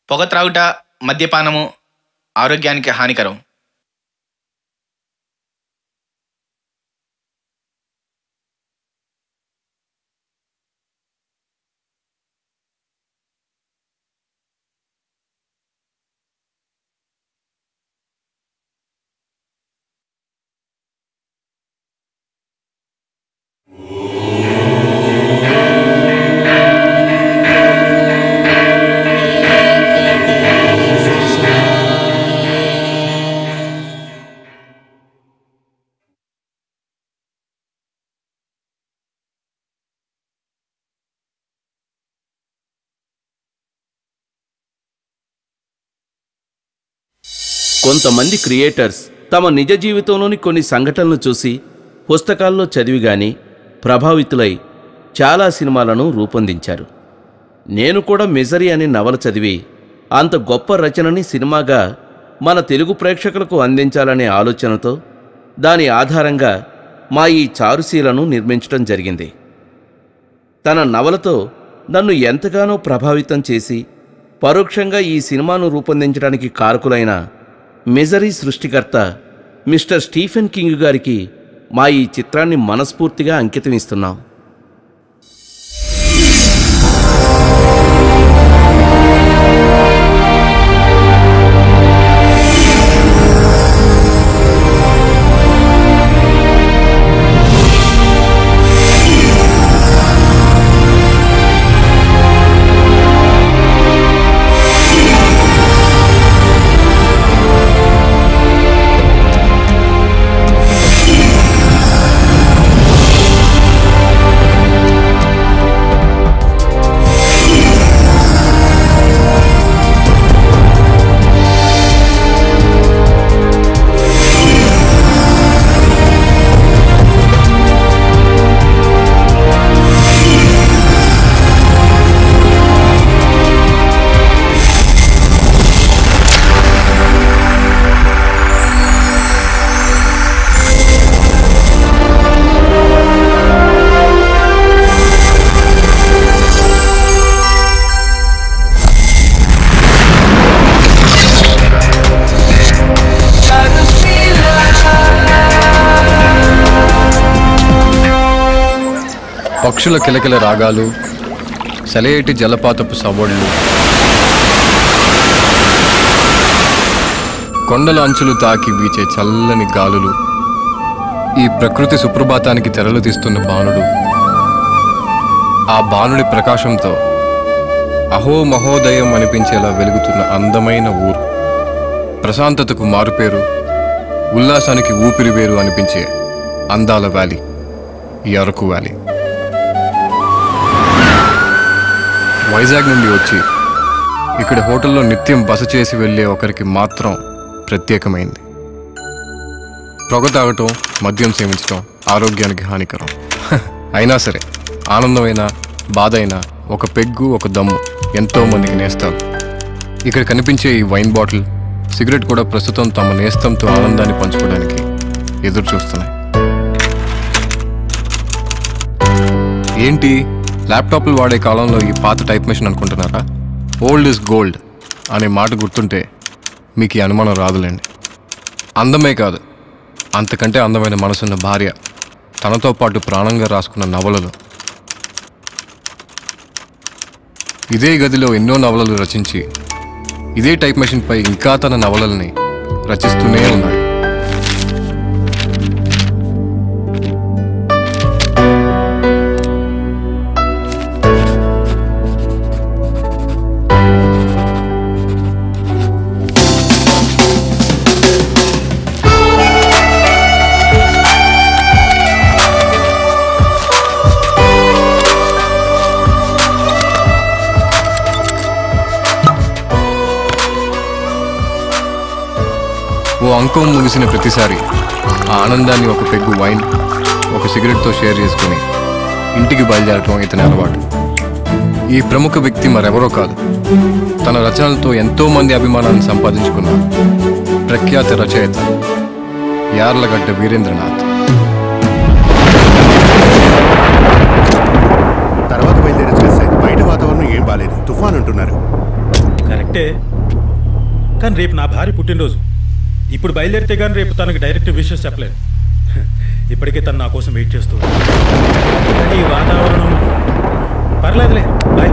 పొగ త్రాగుట మద్యపానము ఆరోగ్యానికి హానికరం కొంతమంది క్రియేటర్స్ తమ నిజ జీవితంలోని కొన్ని సంఘటనలు చూసి పుస్తకాల్లో చదివి గాని ప్రభావితులై చాలా సినిమాలను రూపొందించారు నేను కూడా మిజరీ అనే నవల చదివి అంత గొప్ప రచనని సినిమాగా మన తెలుగు ప్రేక్షకులకు అందించాలనే ఆలోచనతో దాని ఆధారంగా మా ఈ చారుశీలను నిర్మించడం జరిగింది తన నవలతో నన్ను ఎంతగానో ప్రభావితం చేసి పరోక్షంగా ఈ సినిమాను రూపొందించడానికి కారకులైన మిజరీ సృష్టికర్త మిస్టర్ స్టీఫెన్ కింగ్ గారికి మా ఈ చిత్రాన్ని మనస్ఫూర్తిగా అంకితం ఇస్తున్నాం పక్షుల కిలకిల రాగాలు సెలయేటి జలపాతపు సవ్వళ్ళు కొండల అంచులు తాకి వీచే చల్లని గాలులు ఈ ప్రకృతి సుప్రభాతానికి తెరలు తీస్తున్న బాణుడు ఆ బాణుడి ప్రకాశంతో అహో మహోదయం అనిపించేలా వెలుగుతున్న అందమైన ఊరు ప్రశాంతతకు మారుపేరు ఉల్లాసానికి ఊపిరి వేరు అనిపించే అందాల వ్యాలీ ఈ అరకు వ్యాలీ వైజాగ్ నుండి వచ్చి ఇక్కడ హోటల్లో నిత్యం బస చేసి వెళ్ళే ఒకరికి మాత్రం ప్రత్యేకమైంది పొగ తాగటం మద్యం సేవించటం ఆరోగ్యానికి హానికరం హ, అయినా సరే ఆనందమైన బాధ అయినా ఒక పెగ్గు ఒక దమ్ము ఎంతో మందికి నేస్తారు ఇక్కడ కనిపించే ఈ వైన్ బాటిల్ సిగరెట్ కూడా ప్రస్తుతం తమ నేస్తంతో ఆనందాన్ని పంచుకోవడానికి ఎదురు చూస్తున్నాయి ఏంటి ల్యాప్టాప్లు వాడే కాలంలో ఈ పాత టైప్ మెషిన్ అనుకుంటున్నారా ఓల్డ్ ఇస్ గోల్డ్ అనే మాట గుర్తుంటే మీకు ఈ అనుమానం రాదులేండి అందమే కాదు అంతకంటే అందమైన మనసున్న భార్య తనతో పాటు ప్రాణంగా రాసుకున్న నవలలు ఇదే గదిలో ఎన్నో నవలలు రచించి ఇదే టైప్ మెషిన్పై ఇంకా తన నవలల్ని రచిస్తూనే ఉన్నాడు ఓ అంకం ముగిసిన ప్రతిసారి ఆ ఆనందాన్ని ఒక పెగ్గు వైన్ ఒక సిగరెట్తో షేర్ చేసుకుని ఇంటికి బయలుదేరటం ఇతని అలవాటు ఈ ప్రముఖ వ్యక్తి మరెవరో కాదు తన రచనలతో ఎంతో మంది అభిమానాన్ని సంపాదించుకున్న ప్రఖ్యాత రచయిత యార్లగడ్డ వీరేంద్రనాథ్ తర్వాత బయలుదేరచ్చు కదా సార్ బయట వాతావరణం ఏం బాలేదు తుఫాన్ అంటున్నారు కరెక్టే కరెక్టే కానీ రేపు నా భార్య పుట్టినరోజు ఇప్పుడు బయలుదేరితే కానీ రేపు తనకి డైరెక్ట్ విషయం చెప్పలేదు ఇప్పటికే తను నా కోసం వెయిట్ చేస్తూ ఉంది. కానీ ఈ వాతావరణం పర్లేదులే బాయ్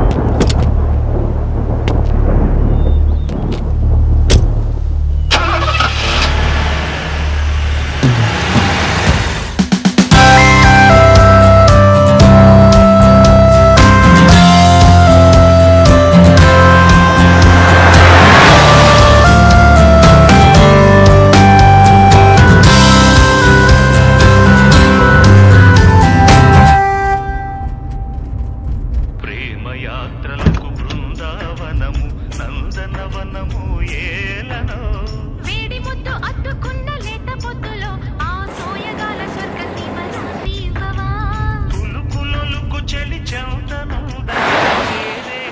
ప్రేమయాత్రలకు బృందావనము నందనవనము ఏలనో వేడి ముద్దు అద్దుకున్న లేత పొద్దులో ఆ సోయగాల స్వర్గ సీమల సీమవా కులుకులొలుకు చెలి చందను చేరే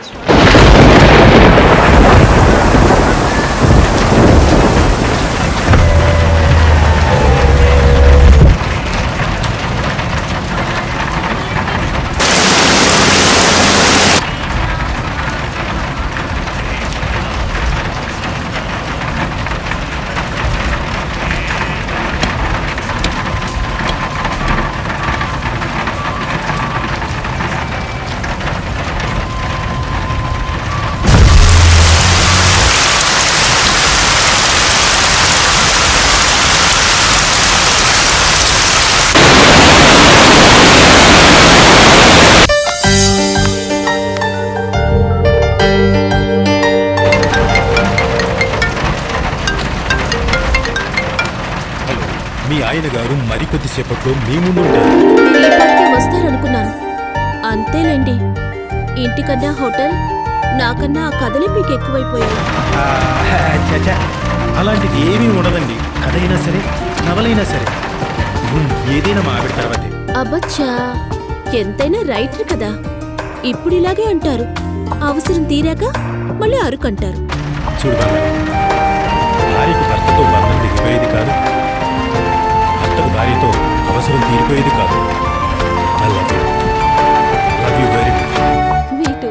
హలో మీ ఆయన గారు మరికొద్దిసేపట్లో మీ ముందు ఉంటారు ఈ పాటికి వస్తారనుకున్నాను అంతేలేండి ఇంటికన్నా హోటల్ నాకన్నా ఆ కథలే మీకు ఎక్కువైపోయాయి ఆ, ఛ, ఛ. అలాంటిది ఏమీ ఉండదండి కథ అయినా సరే నవలైనా సరే ఉమ్, ఏదైనా మా ఆవిడ తర్వాతే అబ్బచ్చా ఎంతైనా రైటర్ కదా ఇప్పుడు ఇలాగే అంటారు అవసరం తీరాక మళ్ళీ అరుకంటారు చూడు బంగారం భార్యకు భర్తతో బంధం దిగిపోయేది కాదు భర్తకు భార్యతో అవసరం తీరిపోయేది కాదు I love you love you very much me too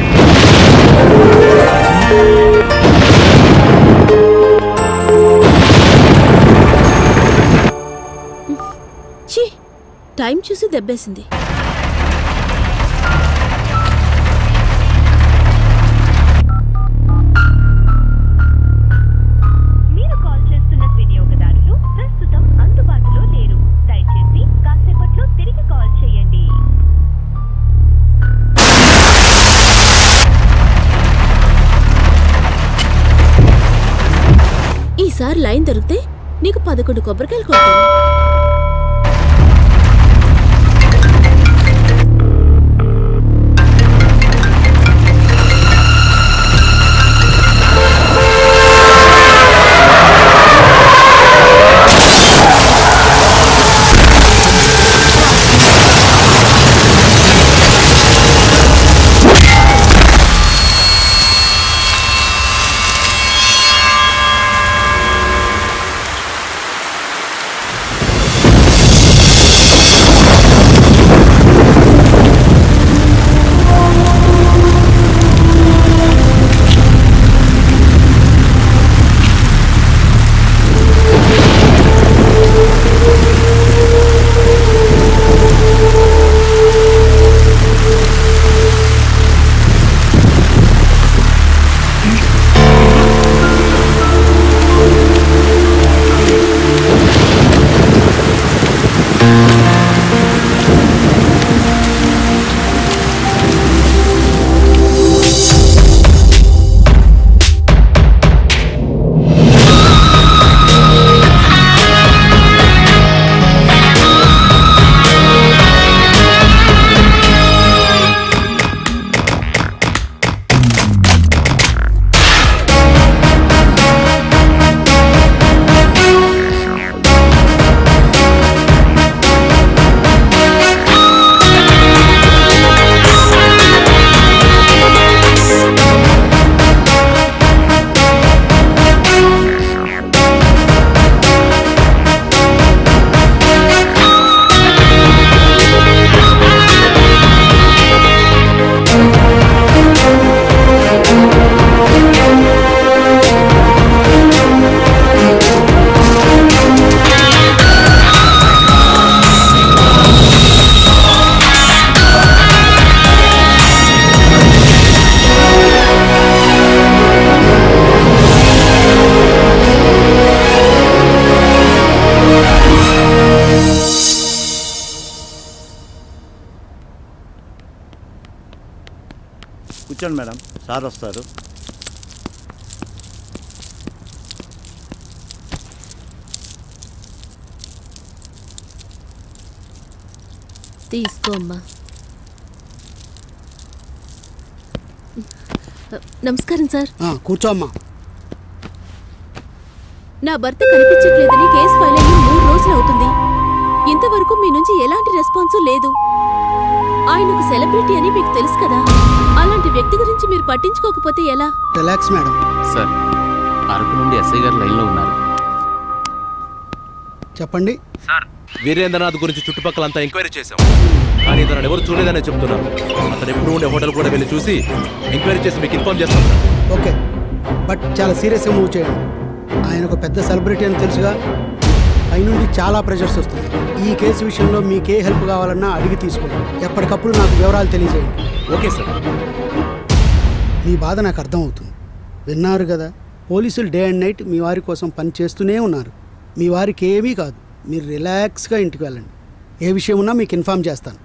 ఛీ టైం చూసి దెబ్బేసింది మీరు కాల్ చేస్తున్న వినియోగదారులు ప్రస్తుతం అందుబాటులో లేరు దయచేసి కాసేపట్లో తిరిగి కాల్ చేయండి ఈసారి లైన్ దొరికితే నీకు పదకొండు కొబ్బరికాయలు కొడతాను కూర్చోండి మేడం సార్ వస్తారు తీసుకో అమ్మా నమస్కారం సార్ కూర్చో అమ్మా నా భర్త కనిపించట్లేదని కేసు ఫైల్ అయ్యి మూడు రోజులు అవుతుంది ఇంతవరకు మీ నుంచి ఎలాంటి రెస్పాన్స్ లేదు ఆయన ఒక సెలబ్రిటీ అని మీకు తెలుసు కదా అలాంటి వ్యక్తి గురించి మీరు పట్టించుకోకపోతే ఎలా రిలాక్స్ మేడం సార్ అరకు నుండి ఎస్ఐ గారు లైన్లో ఉన్నారు చెప్పండి వీరేంద్రనాథ్ గురించి చుట్టుపక్కలంతా ఎంక్వైరీ చేశాం కానీ ఇతను ఎవరు చూడలేదని చెప్తున్నారు అతను ఎప్పుడు ఉండే హోటల్ కూడా వెళ్ళి చూసి ఎంక్వైరీ చేసి మీకు ఇన్ఫార్మ్ చేస్తాం సార్ ఓకే బట్ చాలా సీరియస్గా మూవ్ చేయండి ఆయన ఒక పెద్ద సెలబ్రిటీ అని తెలుసుగా పైనుండి చాలా ప్రెషర్స్ వస్తుంది ఈ కేసు విషయంలో మీకే హెల్ప్ కావాలన్నా అడిగి తీసుకోండి ఎప్పటికప్పుడు నాకు వివరాలు తెలియజేయండి ఓకే సార్ మీ బాధ నాకు అర్థమవుతుంది విన్నారు కదా పోలీసులు డే అండ్ నైట్ మీ వారి కోసం పని చేస్తూనే ఉన్నారు మీ వారికి ఏమీ కాదు మీరు రిలాక్స్గా ఇంటికి వెళ్ళండి ఏ విషయం ఉన్నా మీకు ఇన్ఫామ్ చేస్తాను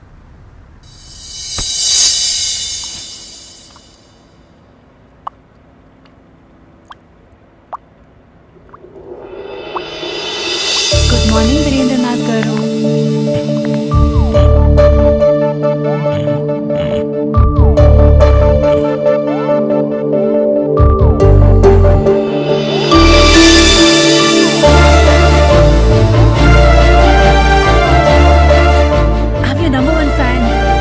గుడ్ మార్నింగ్ వీరేంద్రనాథ్ గారు I'm your number one fan.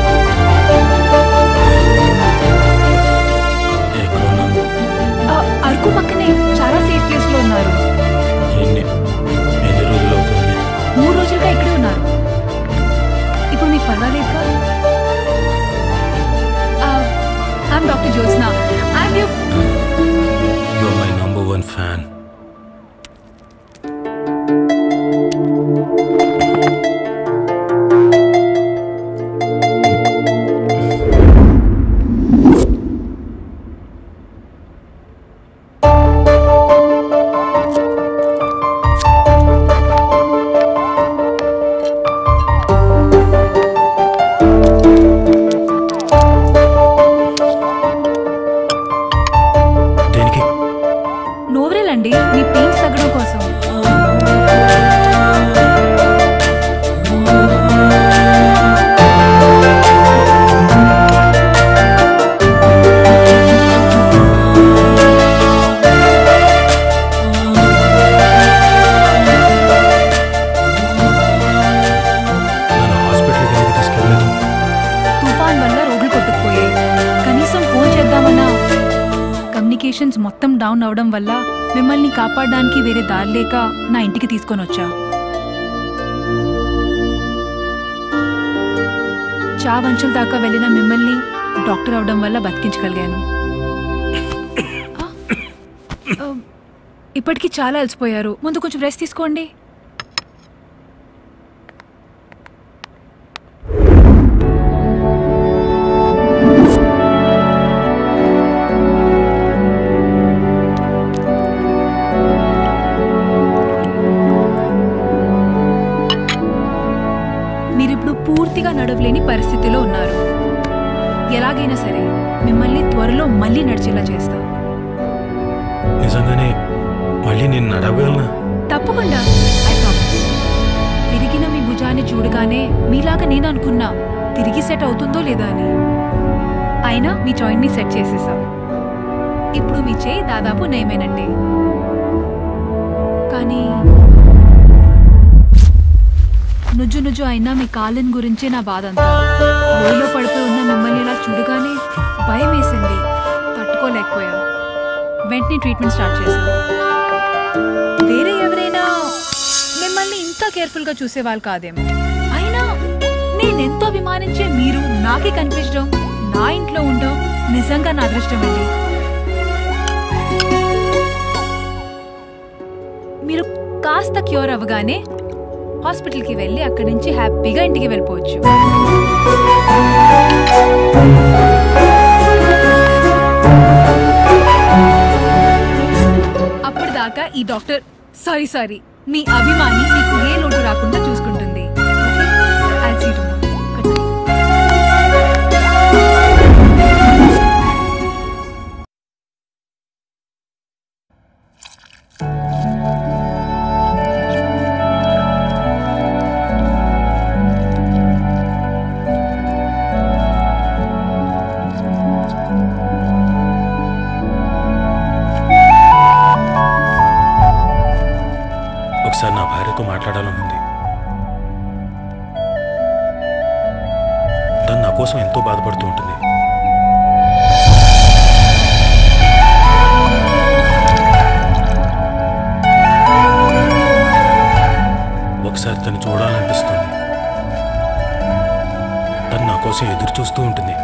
ఆ, అరకు పక్కనే చాలా సేఫ్ ప్లేస్ లో ఉన్నారు ఎన్ని ఎన్ని రోజులు అవుతుంది మూడు రోజులుగా ఇక్కడే ఉన్నారు ఇప్పుడు మీకు పర్వాలేదుగా I'm doctor Jyotsna I'm you you my number one fan దేనికి నోవరేలండి మీ పెయిన్స్ తగ్గడం కోసం నన్ను హాస్పిటల్కి ఎందుకు తీసుకెళ్ళలేదు తుఫాన్ వల్ల రోడ్లు కొట్టుకుపోయాయి కనీసం ఫోన్ చేద్దామన్నా కమ్యూనికేషన్స్ మొత్తం డౌన్ అవడం వల్ల మిమ్మల్ని కాపాడడానికి వేరే దారి లేక నా ఇంటికి తీసుకొని వచ్చా చావంచుల దాకా వెళ్ళిన మిమ్మల్ని డాక్టర్ అవడం వల్ల బతికించగలిగాను ఆ, ఆ, ఇప్పటికీ చాలా అలసిపోయారు ముందు కొంచెం రెస్ట్ తీసుకోండి మీరిప్పుడు పూర్తిగా నడవలేని పరిస్థితిలో ఉన్నారు ఎలాగైనా సరే మిమ్మల్ని త్వరలో మళ్ళీ నడిచేలా చేస్తా నిజంగానే మళ్ళీ నేను నడవగలనా తప్పకుండా I promise. విరిగిన మీ భుజాన్ని చూడగానే మీలాగా నేను అనుకున్నా తిరిగి సెట్ అవుతుందో లేదా అని అయినా మీ జాయింట్ని సెట్ చేసేసా ఇప్పుడు మీ చేయి దాదాపు నయమేనండి కానీ నుజ్జు నుజ్జు అయినా మీ కాలం గురించే నా బాధ అంతా లోయలో పడిపోయి ఉన్న మిమ్మల్ని ఇలా చూడగానే భయం వేసింది తట్టుకోలేకపోయా వెంటనే ట్రీట్మెంట్ స్టార్ట్ చేశాను వేరే ఎవరైనా మిమ్మల్ని ఇంకా కేర్ఫుల్ గా చూసేవాళ్ళు కాదేమో అయినా నేనెంతో అభిమానించే మీరు నాకే కనిపించడం నా ఇంట్లో ఉండడం నిజంగా నా అదృష్టం అండి మీరు కాస్త క్యూర్ అవ్వగానే హాస్పిటల్కి వెళ్ళి అక్కడి నుంచి హ్యాపీగా ఇంటికి వెళ్ళిపోవచ్చు అప్పటిదాకా ఈ డాక్టర్ సారీ సారీ మీ అభిమాని మీకు ఏ లోటు రాకుండా చూసుకుంటుంది Okay? I'll see you tomorrow. Good night. ఒకసారి నా భార్యతో మాట్లాడాలని ఉంది తను నా కోసం ఎంతో బాధపడుతూ ఉంటుంది ఒకసారి తను చూడాలనిపిస్తుంది తను నా కోసం ఎదురు చూస్తూ ఉంటుంది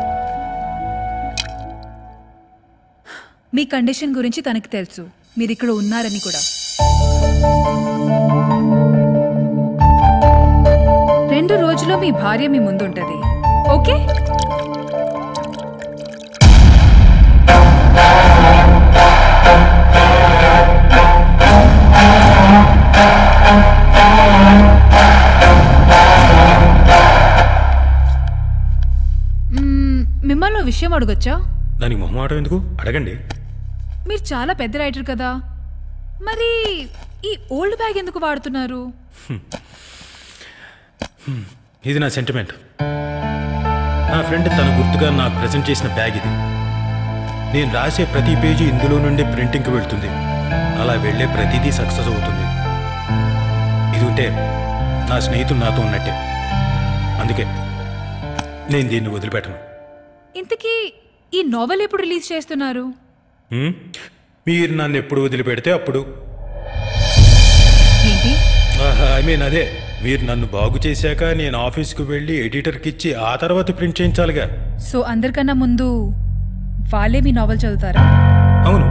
మీ కండిషన్ గురించి తనకి తెలుసు మీరు ఇక్కడ ఉన్నారని కూడా రెండు రోజుల్లో మీ భార్య మీ ముందుంటది ఓకే మ్మ్, మిమ్మల్ని ఓ విషయం అడగొచ్చా దానికి మొహమాటం ఎందుకు అడగండి మీరు చాలా పెద్ద రైటర్ కదా మరి ఈ ఓల్డ్ బ్యాగ్ ఎందుకు వాడుతున్నారు ఇది నా సెంటిమెంట్ నా ఫ్రెండ్ తన గుర్తుగా నాకు ప్రజెంట్ చేసిన బ్యాగ్ ఇది నేను రాసే ప్రతి పేజీ ఇందులో నుండి ప్రింటింగ్కి వెళ్తుంది అలా వెళ్ళే ప్రతిదీ సక్సెస్ అవుతుంది ఇది ఉంటే నా స్నేహితుడు నాతో ఉన్నట్టే అందుకే నేను దీన్ని వదిలిపెట్టను ఇంతకీ ఈ నావెల్ ఎప్పుడు రిలీజ్ చేస్తున్నారు హ్మ్? మీరు నన్ను ఎప్పుడు వదిలిపెడితే అప్పుడు ఏంటి ఐ మీన్ అదే మీరు నన్ను బాగు చేశాక నేను ఆఫీస్కి వెళ్ళి ఎడిటర్కి ఇచ్చి ఆ తర్వాత ప్రింట్ చేయించాలిగా సో అందరికన్నా ముందు వాళ్ళే మీ నావెల్ చదువుతారా అవును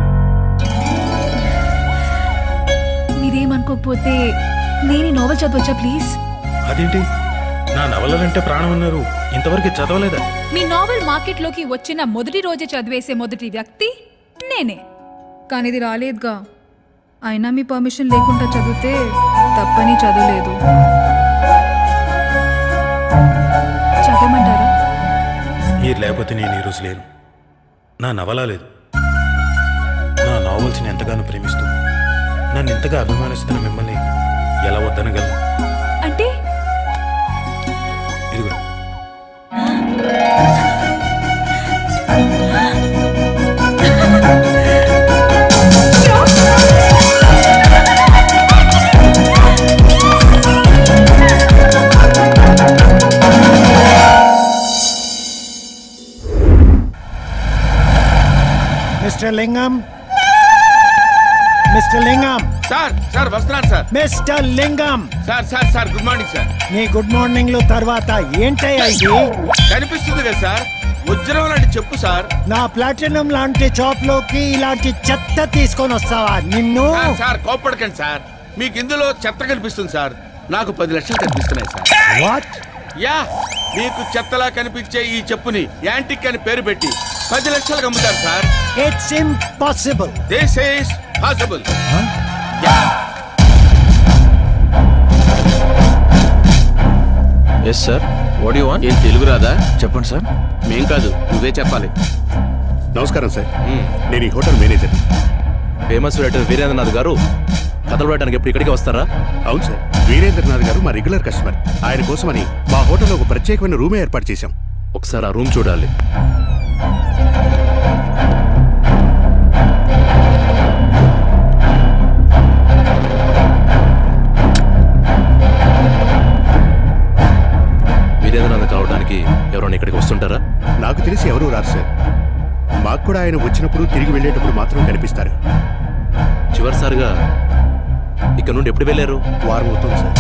మీరేమనుకోకపోతే నేను ఈ నావెల్ చదవచ్చా ప్లీజ్ అదేంటి నా నవలలంటే ప్రాణం ఉన్నారు ఇంతవరకు చదవలేదా మీ నావెల్ మార్కెట్లోకి వచ్చిన మొదటి రోజే చదివేసే మొదటి వ్యక్తి నేనే కానీ ఇది రాలేదుగా అయినా మీ పర్మిషన్ లేకుండా చదివితే తప్పని చదవలేదు చదవమంటారా మీరు లేకపోతే నేను ఈరోజు లేను నా నవల లేదు నా నావల్స్ని ఎంతగానో ప్రేమిస్తూ నన్ను ఎంతగా అభిమానిస్తున్న మిమ్మల్ని ఎలా వద్దనగలను అంటే ఇదిగో mister Lingam mister Lingam sir sir వస్తున్నాను sir mister Lingam sir sir sir good morning sir నీ గుడ్ మార్నింగ్ లో తర్వాత ఏంటయ్యా ఇది కనిపిస్తుంది కదా సార్ వజ్రం లాంటి చెప్పు సార్ నా ప్లాటినం లాంటి షాప్ లోకి ఇలాంటి చెత్త తీసుకొని వస్తావా నిన్ను సార్, సార్ కోప్పడకండి సార్ మీకు ఇందులో చెత్త కనిపిస్తుంది సార్ నాకు పది లక్షలు కనిపిస్తున్నాయి సార్ వాట్ యా మీకు చెత్తలా కనిపించే ఈ చెప్పుని యాంటిక్ అని పేరు పెట్టి పది లక్షలకు అమ్ముతారు sir it's impossible this is possible yes sir what you want ఏం తెలుగు రాదా చెప్పండి సార్ మేం కాదు నువ్వే చెప్పాలి నమస్కారం సార్ నేను ఈ hotel manager famous writer Veerendranath garu కథలు రాయడానికి ఎప్పుడు ఇక్కడికి వస్తారా అవును సార్ వీరేంద్రనాథ్ గారు మా రెగ్యులర్ కస్టమర్ ఆయన కోసమని మా హోటల్లో ఒక ప్రత్యేకమైన రూమే ఏర్పాటు చేశాం ఒకసారి ఆ రూమ్ చూడాలి వీరేంద్రనాథ్ కావడానికి ఎవరైనా ఇక్కడికి వస్తుంటారా నాకు తెలిసి ఎవరూ రారు సార్ మాకు కూడా ఆయన వచ్చినప్పుడు తిరిగి వెళ్ళేటప్పుడు మాత్రం కనిపిస్తారు చివరిసారిగా ఇక్కడ నుండి ఎప్పుడు వెళ్ళారు వారం అవుతుంది సార్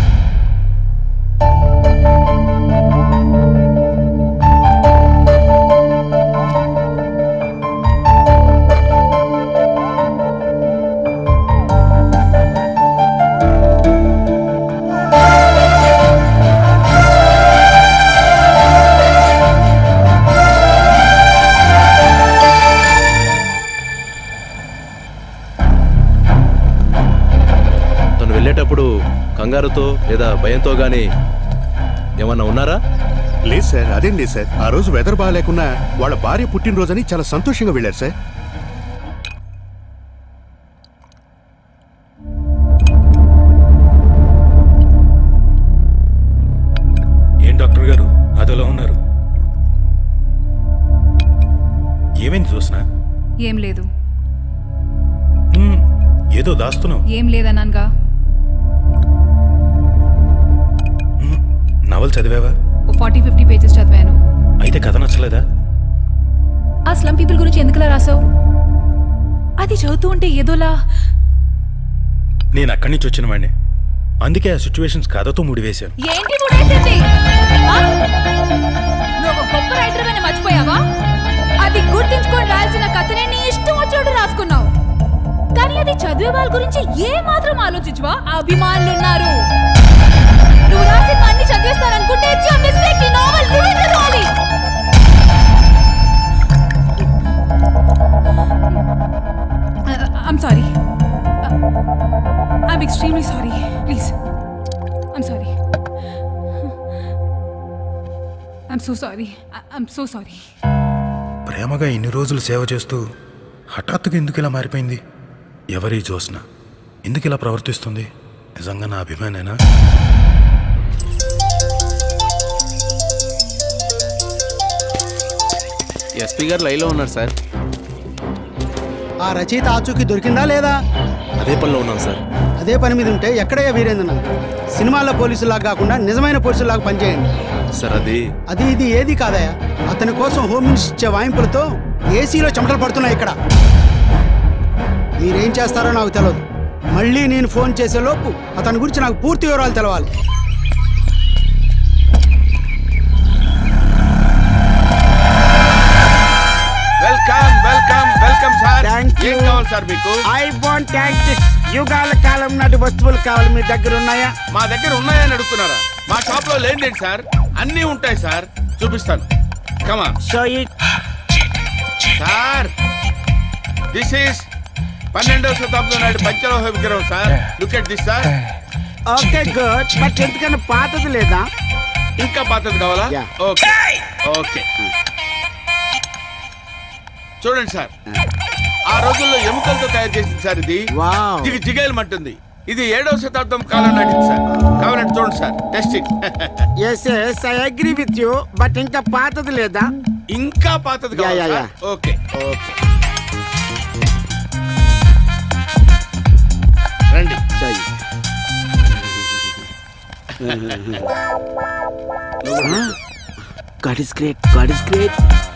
తను వెళ్ళేటప్పుడు కంగారుతో లేదా భయంతో గానీ ఏమన్నా ఉన్నారా లేదు సార్ అదేం లేదు సార్ ఆ రోజు వెదర్ బాగాలేకున్నా వాళ్ళ భార్య పుట్టినరోజని చాలా సంతోషంగా వెళ్ళారు సార్ ఏం డాక్టర్ గారు అదోలా ఉన్నారు ఏమైంది చూసిన ఏం లేదు ఏదో దాస్తున్నావు ఏం లేదన్నానుగా నవల్ చదివావా ఓ ఫార్టీ ఫిఫ్టీ పేజెస్ చదివాను అయితే కథ నచ్చలేదా ఆ స్లమ్ పీపుల్ గురించి ఎందుకులా రాసావు అది చదువుతూ ఉంటే ఏదోలా నేను అక్కడి నుంచి వచ్చిన వాడిని అందుకే ఆ సిచ్యువేషన్స్ కథతో ముడివేశాను ఏంటి ముడేసింది ఆ? నువ్వు ఒక గొప్ప రైటర్ అని మర్చిపోయావా అది గుర్తించుకొని రాయాల్సిన కథనే నీ ఇష్టం వచ్చినట్టు రాసుకున్నావు కానీ అది చదివే వాళ్ళ గురించి ఏ మాత్రం ఆలోచించవా అభిమానులు ఉన్నారు నువ్వు రాసిన అన్ని చదివేస్తారనుకుంటే it's your mistake. ఈ novel నువ్వే చదవాలి. Uh, I'm sorry. Uh, I'm extremely sorry. Please. I'm sorry. I'm so sorry. I- I'm so sorry. ప్రేమగా ఇన్ని రోజులు సేవ చేస్తూ హఠాత్తుగా ఎందుకు ఇలా మారిపోయింది ఎవరి జోస్న ఎందుకు ఇలా ప్రవర్తిస్తుంది నిజంగా నా అభిమానేనా ఎస్పీ గారు లైవ్లో ఉన్నారు సార్ ఆ రచయిత ఆచూకీ దొరికిందా లేదా అదే పనిలో ఉన్నాను సార్ అదే పని మీద ఉంటే ఎక్కడయ్యా వీరేంద్రనాథ్ సినిమాల్లో పోలీసులాగా కాకుండా నిజమైన పోలీసులాగా పనిచేయండి సార్ అది అది ఇది ఏది కాదయ్యా అతని కోసం హోమ్ మినిస్టర్ ఇచ్చే వాయింపులతో ఏసీలో చెమటలు పడుతున్నాయి ఇక్కడ మీరేం చేస్తారో నాకు తెలియదు మళ్ళీ నేను ఫోన్ చేసే లోపు అతని గురించి నాకు పూర్తి వివరాలు తెలవాలి వెల్కమ్ వెల్కమ్ వెల్కమ్ సార్ ఏం కావాలి సార్ మీకు ఐ వాంట్ యాంటిక్స్ యుగాల కాలం నాటి వస్తువులు కావాలి మీ దగ్గర ఉన్నాయా మా దగ్గర ఉన్నాయని అడుగుతున్నారా మా షాప్ లో లేనిదేంటి సార్ అన్నీ ఉంటాయి సార్ చూపిస్తాను come show it sir this is పన్నెండవ శతాబ్దం నాటి పంచలోహ విగ్రహం sir look at this sir okay good but ఎందుకన్నా పాతది లేదా ఇంకా పాతది కావాలా ఓకే ఓకే చూడండి సార్ ఆ రోజుల్లో ఎముకలతో తయారు చేసింది సార్ ఇది జిగి జిగేలమంటుంది ఇది ఏడవ శతాబ్దం కాలం నాటిది సార్ కావాలంటే చూడండి sir testing yes yes I agree with you but ఇంకా పాతది లేదా ఇంకా పాతది యా, కావాలా యా, సార్? ఓకే ఓకే రండి god is great god is great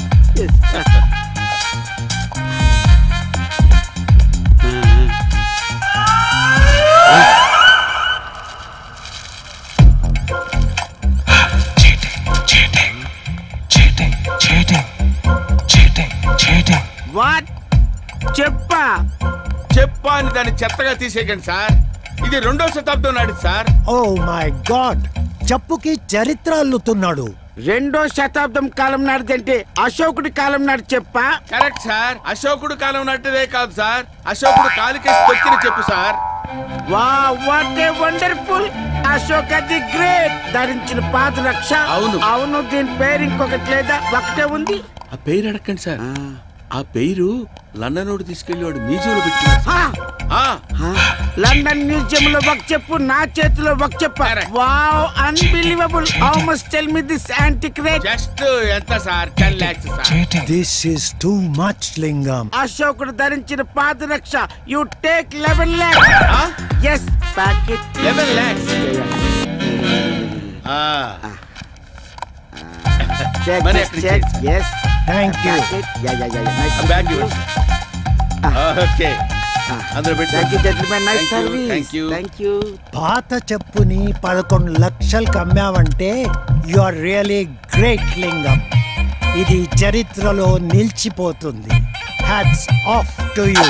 what చెప్పా చెప్పా అని దాన్ని చెత్తగా తీసేయకండి సార్ ఇది రెండో శతాబ్దం నాటిది సార్ ఓ మై గాడ్ చెప్పుకి చరిత్ర అల్లుతున్నాడు రెండో శతాబ్దం కాలం నాటిదంటే అశోకుడి కాలం నాటి చెప్పా కరెక్ట్ సార్ అశోకుడు కాలం నాటిదే కాదు సార్ అశోకుడు కాలికేసి తొక్కిన చెప్పు సార్ వా what a wonderful Ashok the great ధరించిన పాత రక్ష అవును. అవును దీని పేరు ఇంకొకటి లేదా ఒకటే ఉంది ఆ పేరు అడగండి సార్ ఆ పేరు లండనోడు తీసుకెళ్లి వాడు మ్యూజియంలో పెట్టినాడు హా? హా? లండన్ మ్యూజియం లో ఒక చెప్పు నా చేతిలో ఒక చెప్పు wow unbelievable how much tell me this antique rate just ఎంత sir ten lakhs sir this is too much Lingam అశోకుడు ధరించిన పాత రక్ష you take eleven lakhs yes packet eleven lakhs check మరి ఎక్కడికి చెక్ చేయండి yes thank you yeah yeah yeah nice bag ఇవ్వండి okay అందులో పెట్టి thank you gentlemen nice Thank you, service thank you. Thank you పాత చెప్పుని పదకొండు లక్షలకు అమ్మావంటే you are really great Lingam ఇది చరిత్రలో నిలిచిపోతుంది హ్యాట్స్ ఆఫ్ టు యూ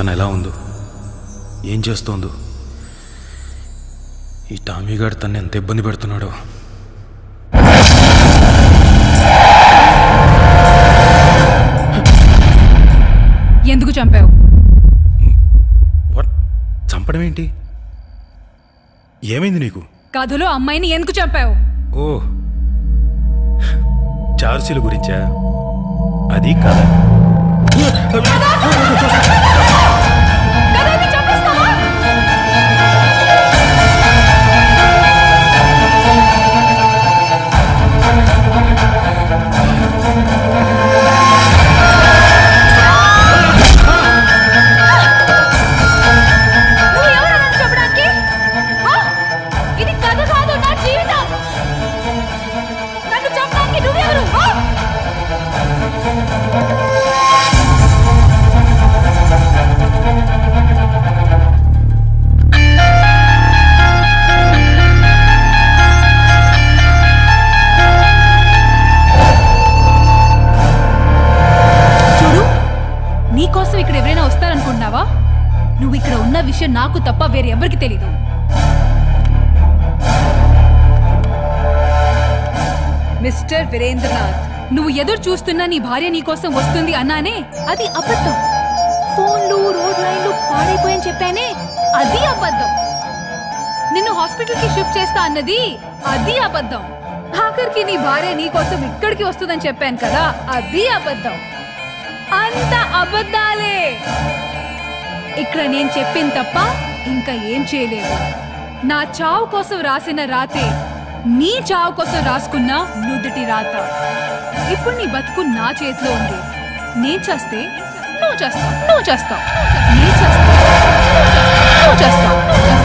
తను ఎలా ఉందో ఏం చేస్తోందో ఈ టామీ గారు తను ఎంత ఇబ్బంది పెడుతున్నాడో ఎందుకు చంపావు చంపడం ఏంటి ఏమైంది నీకు కథలో అమ్మాయిని ఎందుకు చంపావు ఓ చార్సీల గురించా అది కథ నువ్వు ఎవరు నన్ను చంపడానికి ఆ? ఇది కథ కాదు నా జీవితం నన్ను చంపడానికి నువ్వెవరు ఆ? చూడు నీకోసం ఇక్కడ ఎవరైనా వస్తారనుకుంటున్నావా నువ్వు ఇక్కడ ఉన్న విషయం నాకు తప్ప వేరే ఎవరికి తెలీదు మిస్టర్ వీరేంద్రనాథ్ నువ్వు ఎదురు చూస్తున్న నీ భార్య నీ కోసం వస్తుంది అన్నానే అది అబద్ధం ఫోన్లు రోడ్ లైన్లు పాడైపోయని చెప్పానే అది అబద్ధం నిన్ను హాస్పిటల్ కి షిఫ్ట్ చేస్తా అన్నది అది అబద్ధం ఆఖరికి నీ భార్య నీ కోసం ఇక్కడికి వస్తుందని చెప్పాను కదా అది అబద్ధం అంత అబద్ధాలే ఇక్కడ నేను చెప్పింది తప్ప ఇంకా ఏం చేయలేదు నా చావు కోసం రాసిన రాతే నీ చావు కోసం రాసుకున్న నుదుటి రాత ఇప్పుడు నీ బతుకు నా చేతిలో ఉంది నేను చేస్తే నువ్వు చేస్తావు నువ్వు చేస్తావు నేను చేస్తా నువ్వు చేస్తావు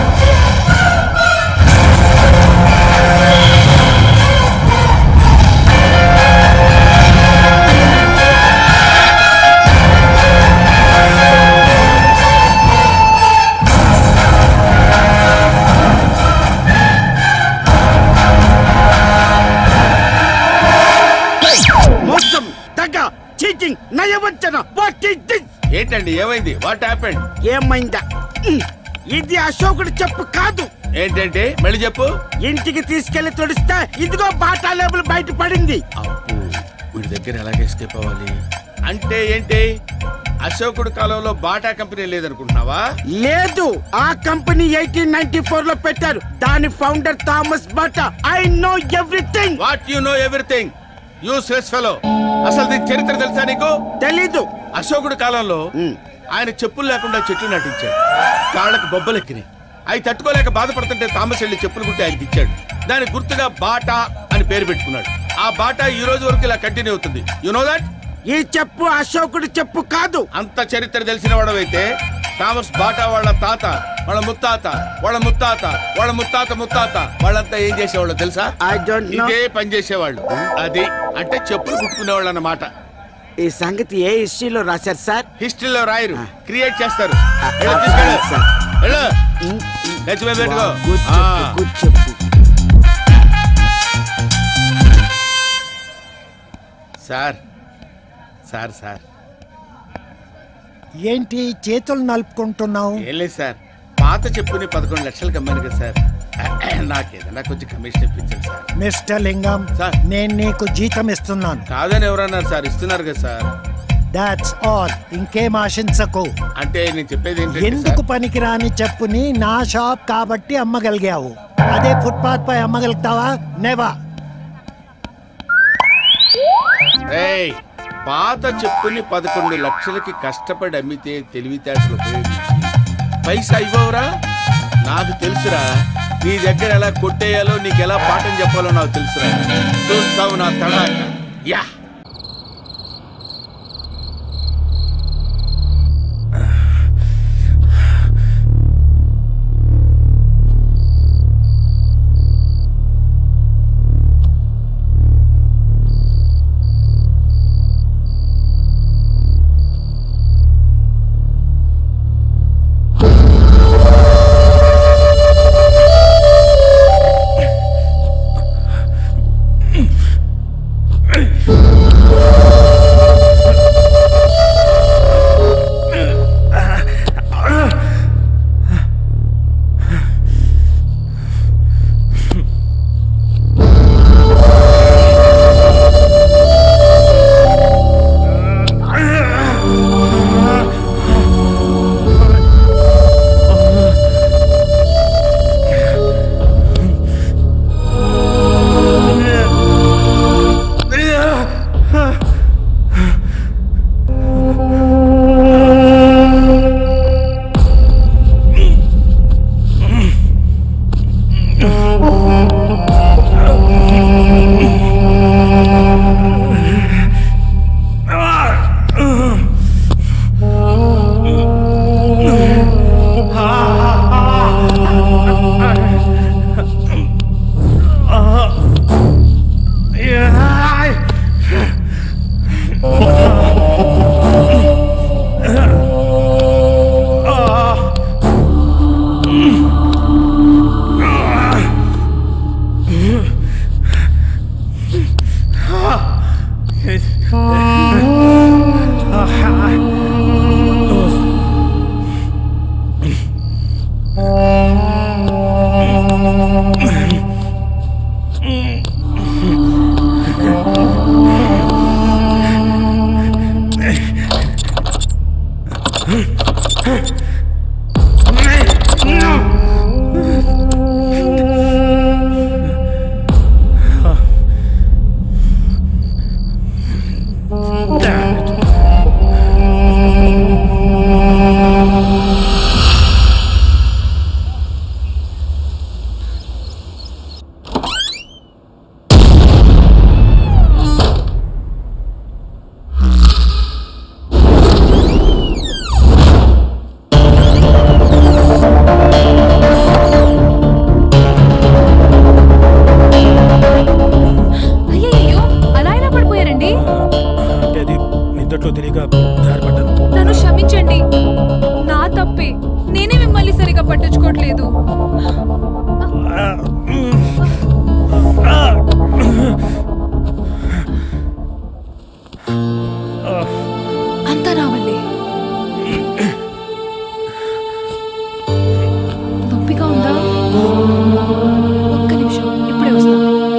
మోసం దగ్గ చీటింగ్ నయవంచన వాట్ ఇస్ దిస్ ఏంటండి ఏమైంది వాట్ హ్యాపెండ్ ఏమైందా ఉమ్, ఇది అశోకుడు చెప్పు కాదు ఏంటంటే మళ్ళీ చెప్పు ఇంటికి తీసుకెళ్లి తుడిస్తే ఇదిగో బాటా లేబుల్ బయట పడింది వీడి దగ్గర ఎలాగ ఎస్కేప్ అవ్వాలి అంటే ఏంటి అశోకుడు కాలంలో బాటా కంపెనీ లేదనుకుంటున్నావా లేదు ఆ కంపెనీ ఎయిటీన్ నైన్టీ ఫోర్ లో పెట్టారు దాని founder Thomas Bata I know everything what you know everything useless fellow అసలు దీని చరిత్ర తెలుసా నీకు తెలీదు అశోకుడు కాలంలో ఆయన చెప్పులు లేకుండా చెట్లు నాటించాడు కాళ్ళకు బొబ్బలు ఎక్కినాయి అవి తట్టుకోలేక బాధపడుతుంటే తామస్ వెళ్ళి చెప్పులు కుట్టి ఆయనకి ఇచ్చాడు దానికి గుర్తుగా బాటా అని పేరు పెట్టుకున్నాడు ఆ బాటా ఈ రోజు వరకు ఇలా కంటిన్యూ అవుతుంది యు నో దట్ ఈ చెప్పు అశోకుడు చెప్పు కాదు అంత చరిత్ర తెలిసిన వాడవైతే థామస్ బాటా వాళ్ళ తాత వాళ్ళ ముత్తాత వాళ్ళ ముత్తాత వాళ్ళ ముత్తాత ముత్తాత వాళ్ళంతా ఏం చేసేవాళ్ళు తెలుసా ఐ డోంట్ నో ఇదే పని చేసేవాళ్ళు అది అంటే చెప్పులు కుట్టుకునేవాళ్ళు అన్నమాట ఈ సంగతి ఏ హిస్టరీలో రాశారు సార్ హిస్టరీలో రాయరు క్రియేట్ చేస్తారు వెళ్ళు, తీసుకెళ్ళు. వెళ్ళు. గచ్చి మీద పెట్టుకో. గుడ్ ఆ. చెప్పు గుడ్ చెప్పు సార్ సార్ సార్ ఏంటి చేతులు నలుపుకుంటున్నావు ఏం లేదు సార్ పాత చెప్పుని పదకొండు లక్షలకు అమ్మాను కదా సార్ నాకేదన్నా కొంచెం కమిషన్ ఇప్పించండి సార్ మిస్టర్ లింగం నేను నీకు జీతం ఇస్తున్నాను కాదని ఎవరన్నారు సార్ ఇస్తున్నారు కదా సార్ దాట్స్ ఆల్ ఇంకేం ఆశించకు అంటే నేను చెప్పేది ఏంటంటే ఎందుకు పనికిరాని చెప్పుని నా షాప్ కాబట్టి అమ్మగలిగావు అదే ఫుట్పాత్ పై అమ్మగలుగుతావా నెవా ఏయ్ పాత చెప్పుని పదకొండు లక్షలకి కష్టపడి అమ్మితే తెలివితేటలు ఉపయోగించి పైసా ఇవ్వవురా నాకు తెలుసురా నీ దగ్గర ఎలా కొట్టేయాలో నీకు ఎలా పాఠం చెప్పాలో నాకు తెలుసురా చూస్తావు నా తడాక యా Hey! అయ్యయ్యో అలా ఎలా పడిపోయారండి అంటే అది నిద్దట్లో తెలియక జారిపడ్డాను నన్ను క్షమించండి నా తప్పే నేనే మిమ్మల్ని సరిగా పట్టించుకోవట్లేదు అంతా నా వల్లే నొప్పిగా ఉందా ఒక్క నిమిషం ఇప్పుడే వస్తా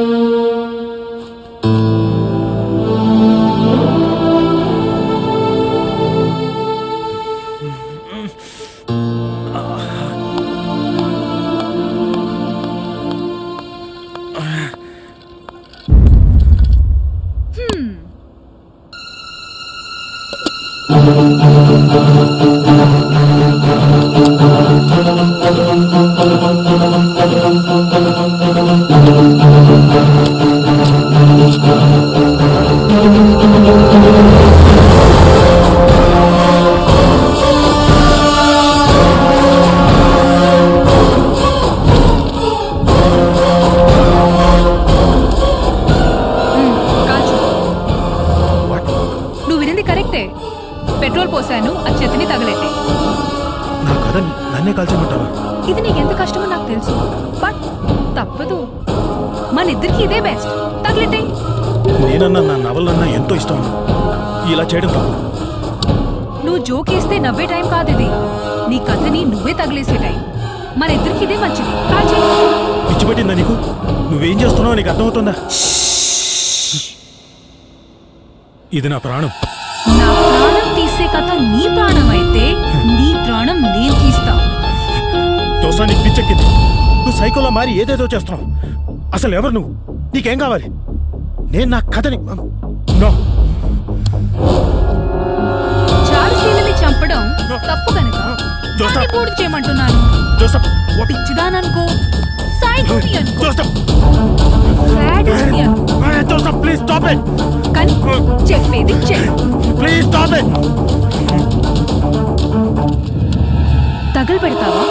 హ్మ్. కాల్చు నువ్వు వినింది కరెక్టే పెట్రోల్ పోసాను ఆ చేతిని తగలెట్టే నా కథ నన్నే కాల్చమంటావా ఇది నీకు ఎంత కష్టమో నాకు తెలుసు బట్ తప్పదు మన ఇద్దరికి ఇదే బెస్ట్ తగలెట్టే నేనన్నా నా నవలన్నా ఎంతో ఇష్టం ఇలా చేయడం తప్పు నువ్వు జోకేస్తే నవ్వే టైం కాదు ఇది నీ కథని నువ్వే తగిలేసే టైం మన ఇద్దరికి ఇదే మంచిది కాల్చేయ్. పిచ్చి పట్టిందా నీకు నువ్వేం చేస్తున్నావు నీకు అర్థమవుతుందా ఇది నా ప్రాణం నా ప్రాణం తీసే కథ నీ ప్రాణం అయితే నీ ప్రాణం నేను తీస్తా దోసా నీకు పిచ్చెక్కింది నువ్వు సైకోలో మారి ఏదేదో చేస్తున్నావు అసలు ఎవరు నువ్వు నీకేం కావాలి నేను నా కథని నో చారుశీలని చంపడం తప్పు కనుక వాడిని పూర్తి చేయమంటున్నాను పిచ్చిదాననుకో సైకోని అనుకో సాడిస్ట్ని అనుకో ప్లీజ్ స్టాప్ ఇట్ కానీ చెప్పేది చెయ్యి ప్లీజ్ స్టాప్ ఇట్ తగలు పెడతావా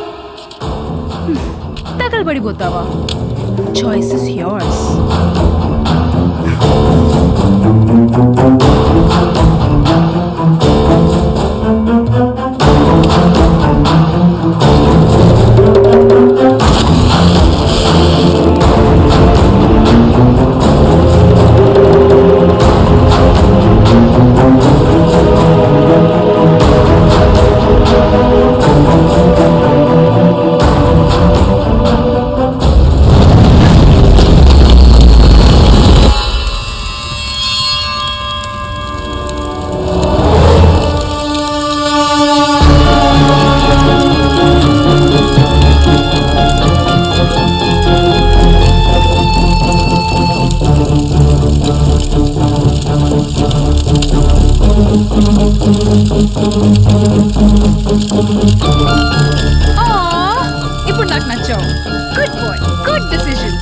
తగలు పడిపోతావా చాయిస్ ఇస్ యోర్స్ ఇప్పుడు నాకు నచ్చావు గుడ్ బాయ్ గుడ్ డెసిషన్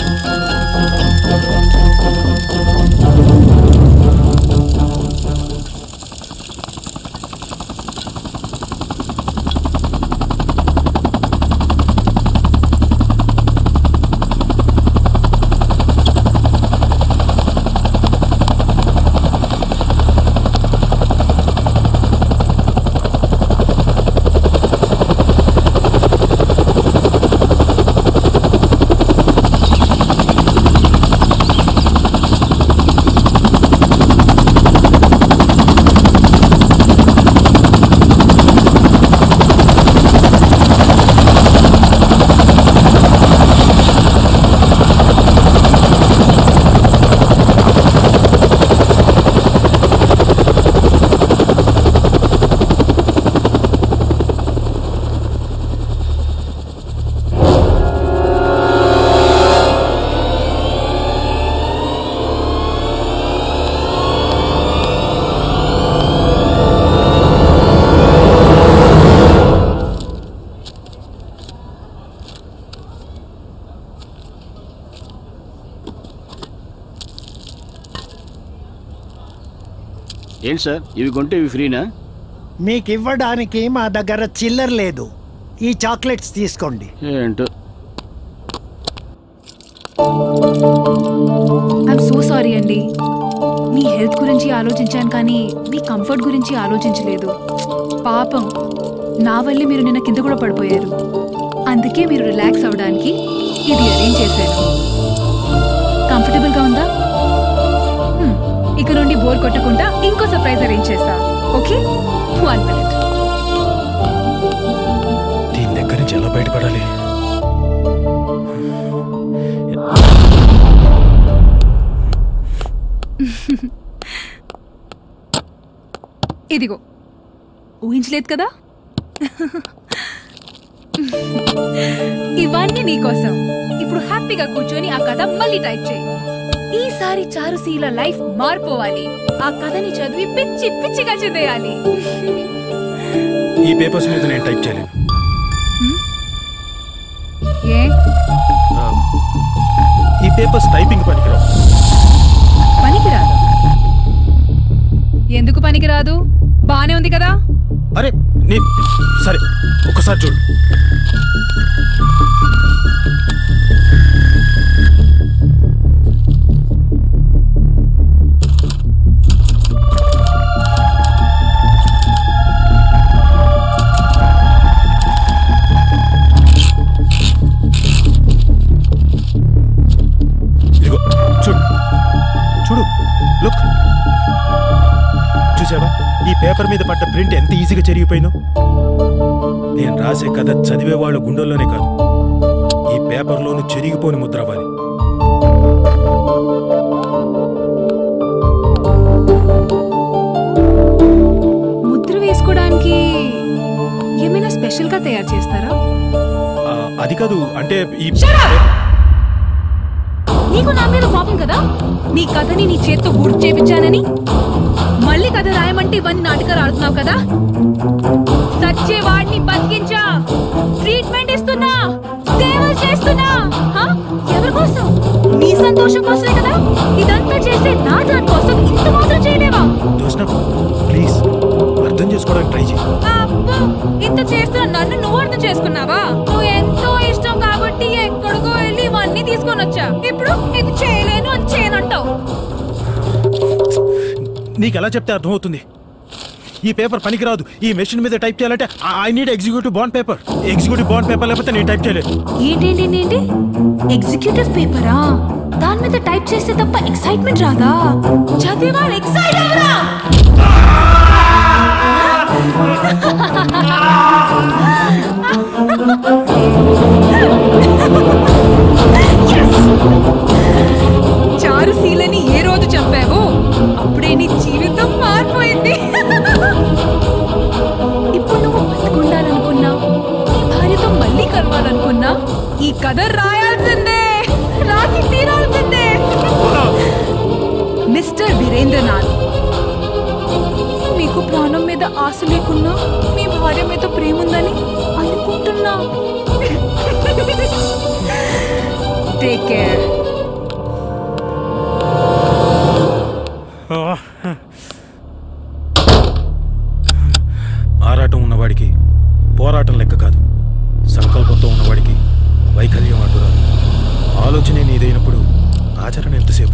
ఏంటి సార్ ఇవి కొంటే ఇవి ఫ్రీనా మీకు ఇవ్వడానికి మా దగ్గర చిల్లర లేదు ఈ చాక్లెట్స్ తీసుకోండి ఏంటో ఐఎమ్ సో సారీ అండి మీ హెల్త్ గురించి ఆలోచించాను కానీ మీ కంఫర్ట్ గురించి ఆలోచించలేదు పాపం నా వల్లే మీరు నిన్న కింద కూడా పడిపోయారు అందుకే మీరు రిలాక్స్ అవ్వడానికి ఇది అరేంజ్ చేశాను కంఫర్టబుల్గా ఉందా హ్మ్, ఇక నుండి బోర్ కొట్టకుండా ఇంకో సర్ప్రైజ్ అరేంజ్ చేశా ఓకే వన్ మినిట్ దీని దగ్గర నుంచి ఎలా బయటపడాలి ఇదిగో ఊహించలేదు కదా ఇవన్నీ నీకోసం ఇప్పుడు హ్యాపీగా కూర్చొని ఆ కథ మళ్ళీ టైప్ చేయి ఈసారి చారుశీల లైఫ్ మారిపోవాలి ఆ కథని చదివి పిచ్చి పిచ్చిగా చదివేయాలి ఈ పేపర్స్ మీద నేను టైప్ చేయలేను ఏ ఆ, ఈ పేపర్స్ టైపింగ్ పనికిరావు పనికిరాదు ఎందుకు పనికిరాదు బానే ఉంది కదా అరే నీ సరే ఒక్కసారి చూడు ఇదిగో చూడు చూడు లుక్ చూసావా ఈ పేపర్ మీద పడ్డ ప్రింట్ ఎంత ఈజీగా చెరిగిపోయినో నేను రాసే కథ చదివే వాళ్ళ గుండెల్లోనే కాదు ఈ పేపర్లోనూ చెరిగిపోని ముద్ర అవ్వాలి ముద్ర వేసుకోవడానికి ఏమైనా స్పెషల్ గా తయారు చేస్తారా ఆ, అది కాదు అంటే ఈ నీకు నా మీద కోపం కదా నీ కథని నీ చేత్తో గుర్తు చేపించానని మళ్ళీ కథ రాయమంటే ఇవన్నీ నాటకాలు ఆడుతున్నావు కదా సచ్చే వాడిని బతికించా ట్రీట్మెంట్ ఇస్తున్నా సేవలు చేస్తున్నా హా? ఎవరి కోసం నీ సంతోషం కోసమే కదా ఇదంతా చేసే నా దాని కోసం ఇంత మాత్రం చేయలేవా దోస్నా ప్లీజ్ అర్థం చేసుకోవడానికి ట్రై చేయి అబ్బో, ఇంత చేస్తున్న నన్ను నువ్వు అర్థం చేసుకున్నావా నువ్వు ఎంతో ఇష్టం కాబట్టి ఎక్కడికో వెళ్ళి ఇవన్నీ తీసుకొని వచ్చా ఇప్పుడు ఇది చేయలేను అని చేయనంటావు నీకు ఎలా చెప్తే అర్థమవుతుంది ఈ పేపర్ పనికిరాదు ఈ మెషిన్ మీద టైప్ చేయాలంటే I need executive bond paper executive bond paper లేకపోతే నేను టైప్ చేయలేదు ఏంటేంటి ఏంటి ఎగ్జిక్యూటివ్ పేపరా దాని మీద టైప్ చేస్తే తప్ప ఎక్సైట్మెంట్ రాదా చదివాళ్ళు ఎక్సైట్ అవరా చారుశీలని ఏ రోజు చంపావో అప్పుడే నీ జీవితం మారిపోయింది ఇప్పుడు నువ్వు బతుకుండాలనుకున్నా నీ భార్యతో మళ్ళీ కలవాలనుకున్నా ఈ కథ రాయాల్సిందే రాసి తీరాల్సిందే మిస్టర్ వీరేంద్రనాథ్ మీకు ప్రాణం మీద ఆశ లేకున్నా మీ భార్య మీద ప్రేమ ఉందని అనుకుంటున్నా టేక్ కేర్ ఆరాటం ఉన్నవాడికి పోరాటం లెక్క కాదు సంకల్పంతో ఉన్నవాడికి వైకల్యం అడ్డురాదు ఆలోచనే నీదైనప్పుడు ఆచరణ ఎంతసేపు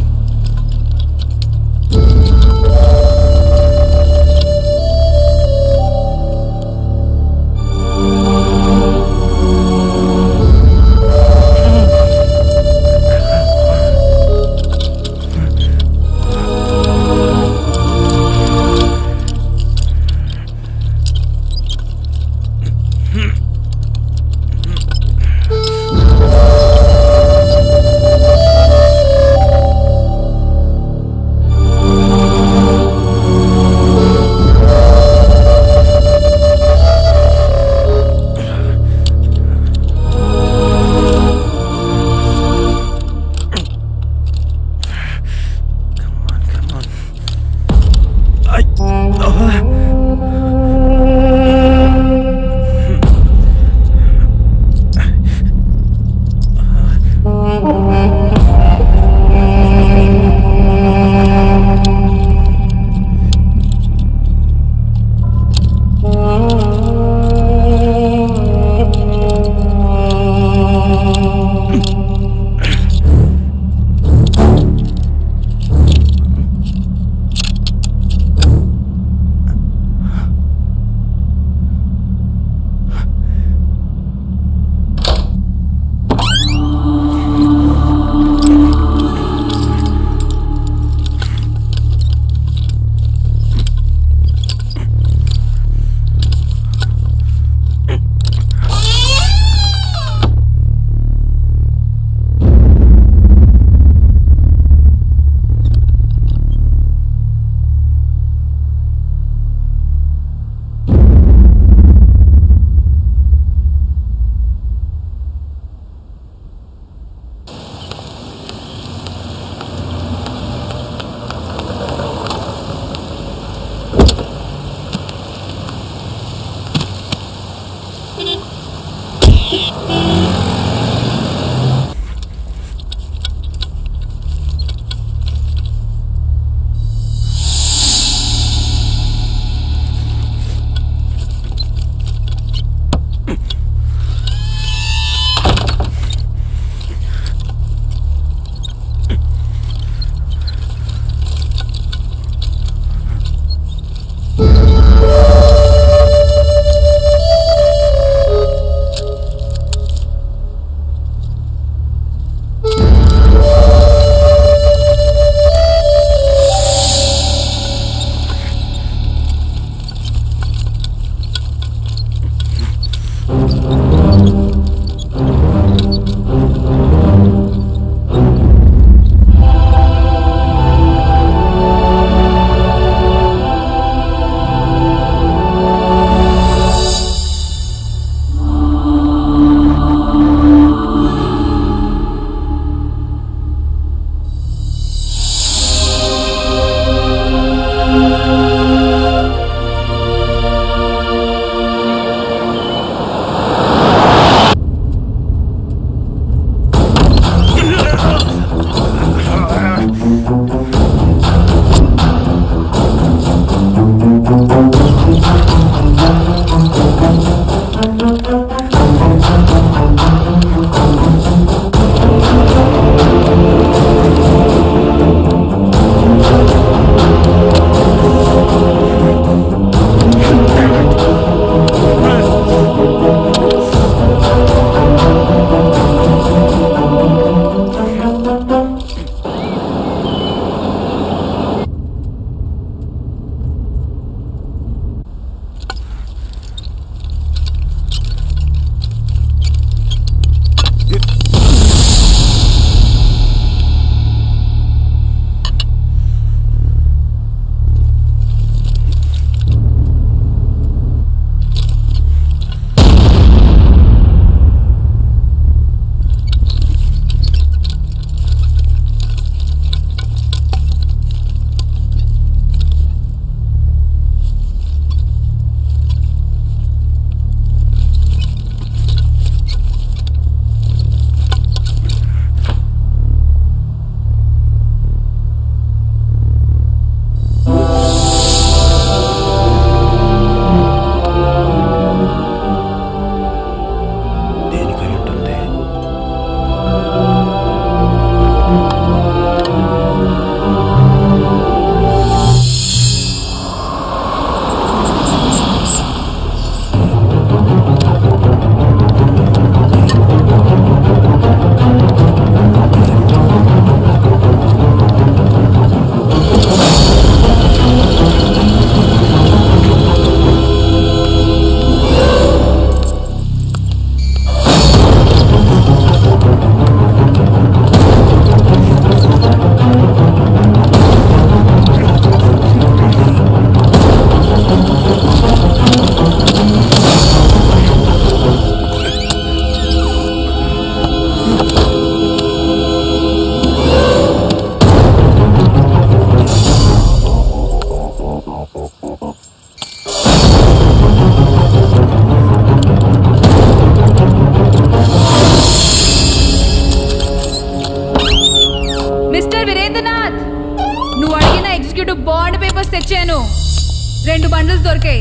మిస్టర్ వీరేంద్రనాథ్ నువ్వు అడిగిన ఎగ్జిక్యూటివ్ బాండ్ పేపర్స్ తెచ్చాను రెండు బండిల్స్ దొరికాయి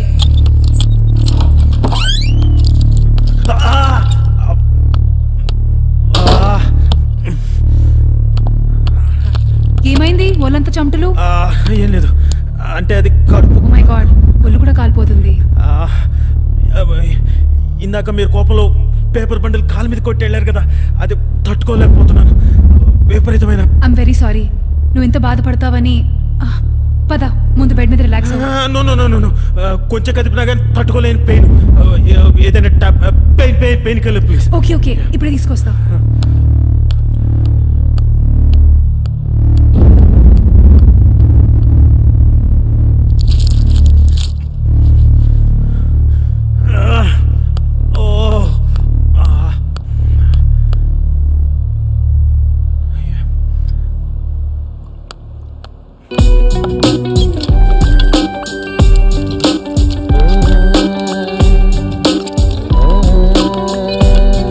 ఏమైంది ఒళ్ళంత చెమటలు ఏం లేదు అంటే అది కడుపు మై గాడ్ ఒళ్ళు కూడా కాలిపోతుంది ఆ, అబ్బాయ్, ఇందాక మీరు కోపంలో పేపర్ బండిల్ కాలు మీద కొట్టి వెళ్ళారు కదా అది తట్టుకోలేకపోతున్నాను విపరీతమైన ఐమ్ వెరీ సారీ నువ్వు ఇంత బాధపడతావని ఆ, పద ముందు బెడ్ మీద relax no no no no కొంచెం కదిపినా కానీ తట్టుకోలేని పెయిన్ ఏదైనా pain pain pain colour please okay okay ఇప్పుడే తీసుకొస్తా oh ah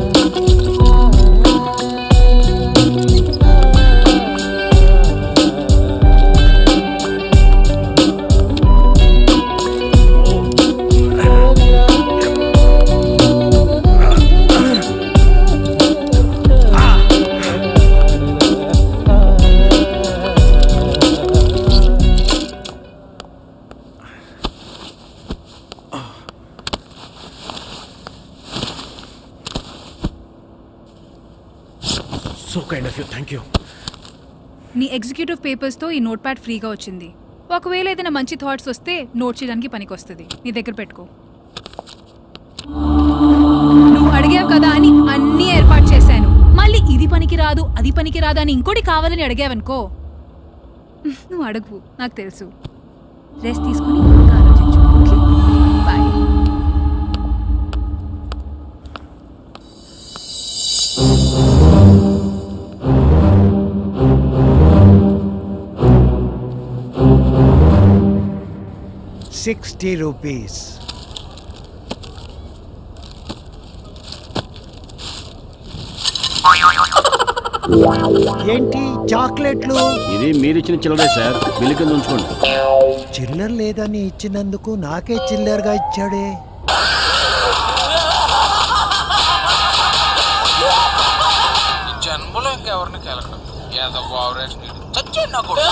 so kind of you thank you నీ ఎగ్జిక్యూటివ్ పేపర్స్తో ఈ నోట్ ప్యాడ్ ఫ్రీగా వచ్చింది ఒకవేళ ఏదైనా మంచి థాట్స్ వస్తే నోట్ చేయడానికి పనికొస్తుంది నీ దగ్గర పెట్టుకో నువ్వు అడిగావు కదా అని అన్నీ ఏర్పాటు చేశాను మళ్ళీ ఇది పనికి రాదు అది పనికి రాదు అని ఇంకోటి కావాలని అడిగావనుకో నువ్వు అడగవు నాకు తెలుసు రెస్ట్ తీసుకుని బాగా ఆలోచించు ఓకే బాయ్ సిక్స్టీ రూపీస్ ఏంటి చాక్లెట్లు ఇది మీరిచ్చిన చిల్లరే సార్ బిల్లు కింద ఉంచుకోండి చిల్లర లేదని ఇచ్చినందుకు నాకే చిల్లరగా ఇచ్చాడే జన్మలో ఇంకెవరిని కెలకడం ఏదో బావరేజ్ చచ్చాడు నా కొడుకు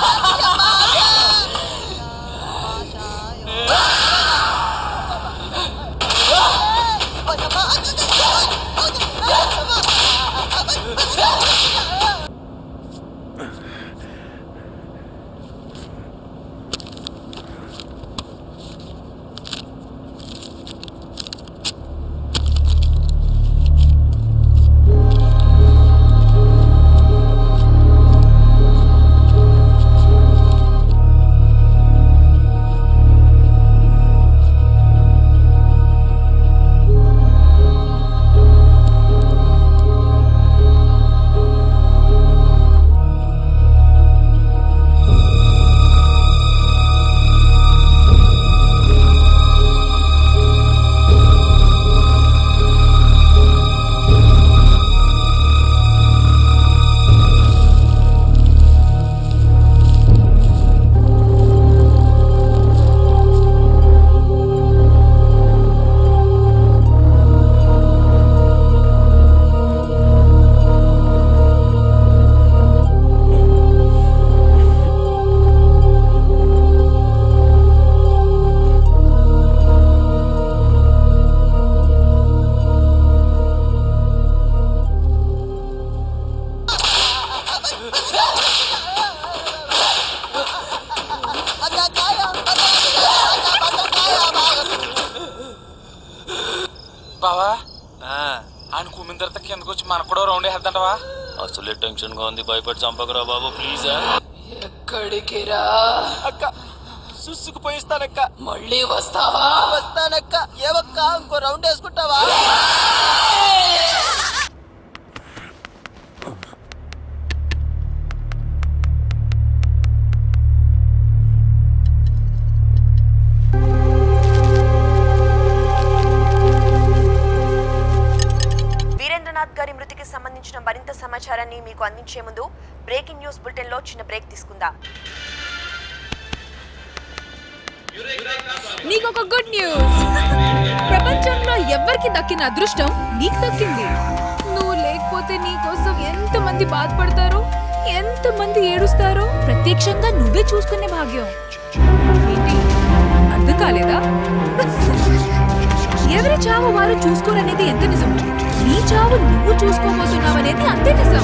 బావా ఆయన కుమ్మిన తర్వాత కిందకు వచ్చి మనకు కూడా రౌండ్ వేద్దంటవా అసలే టెన్షన్ గా ఉంది భయపడి చంపకరా బాబు ప్లీజ్ ఎక్కడికి రా అక్క సుసుకు పోయిస్తానక్క మళ్ళీ వస్తావా వస్తానక్క ఏవక్క ఇంకో రౌండ్ వేసుకుంటావా వీరేంద్రనాథ్ గారి మృతికి సంబంధించిన మరింత సమాచారాన్ని మీకు అందించే ముందు బ్రేకింగ్ న్యూస్ బులెటిన్ లో చిన్న బ్రేక్ తీసుకుందాం నీకొక గుడ్ న్యూస్ ప్రపంచంలో ఎవ్వరికి దక్కిన అదృష్టం నీకు దక్కింది నువ్వు లేకపోతే నీ కోసం ఎంత మంది బాధపడతారో ఎంత మంది ఏడుస్తారో ప్రత్యక్షంగా నువ్వే చూసుకునే భాగ్యం ఏంటి అర్థం కాలేదా ఎవరి చావు వారు చూసుకోరనేది ఎంత నిజం నీ చావు నువ్వు చూసుకోబోతున్నావనేది అంతే నిజం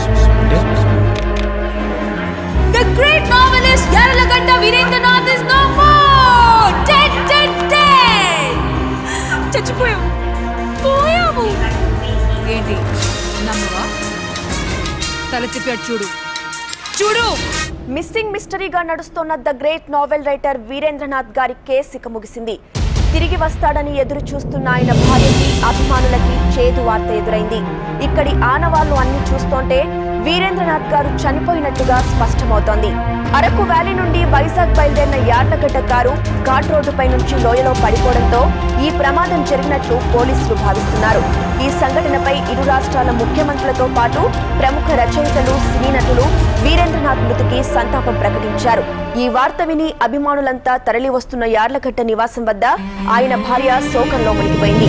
The great novelist Yarlaganda Virendra is no more! Dead, dead, dead! చచ్చిపోయావు పోయావు ఏంటి నమ్మవా తల తిప్పి అటు చూడు చూడు మిస్సింగ్ మిస్టరీగా నడుస్తున్న the great novel writer Virendranath గారి కేసు ఇక ముగిసింది తిరిగి వస్తాడని ఎదురు చూస్తున్న ఆయన భార్యకి అభిమానులకి చేదు వార్త ఎదురైంది ఇక్కడి ఆనవాళ్లు అన్ని చూస్తుంటే వీరేంద్రనాథ్ గారు చనిపోయినట్టుగా స్పష్టమవుతోంది అరకు వ్యాలీ నుండి వైజాగ్ బయలుదేరిన యార్లగడ్డ కారు ఘాట్ రోడ్డుపై నుంచి లోయలో పడిపోవడంతో ఈ ప్రమాదం జరిగినట్లు పోలీసులు భావిస్తున్నారు ఈ సంఘటనపై ఇరు రాష్ట్రాల ముఖ్యమంత్రులతో పాటు ప్రముఖ రచయితలు సినీ నటులు వీరేంద్రనాథ్ మృతికి సంతాపం ప్రకటించారు ఈ వార్త విని అభిమానులంతా తరలి వస్తున్న యార్లగడ్డ నివాసం వద్ద ఆయన భార్య శోకంలో మునిగిపోయింది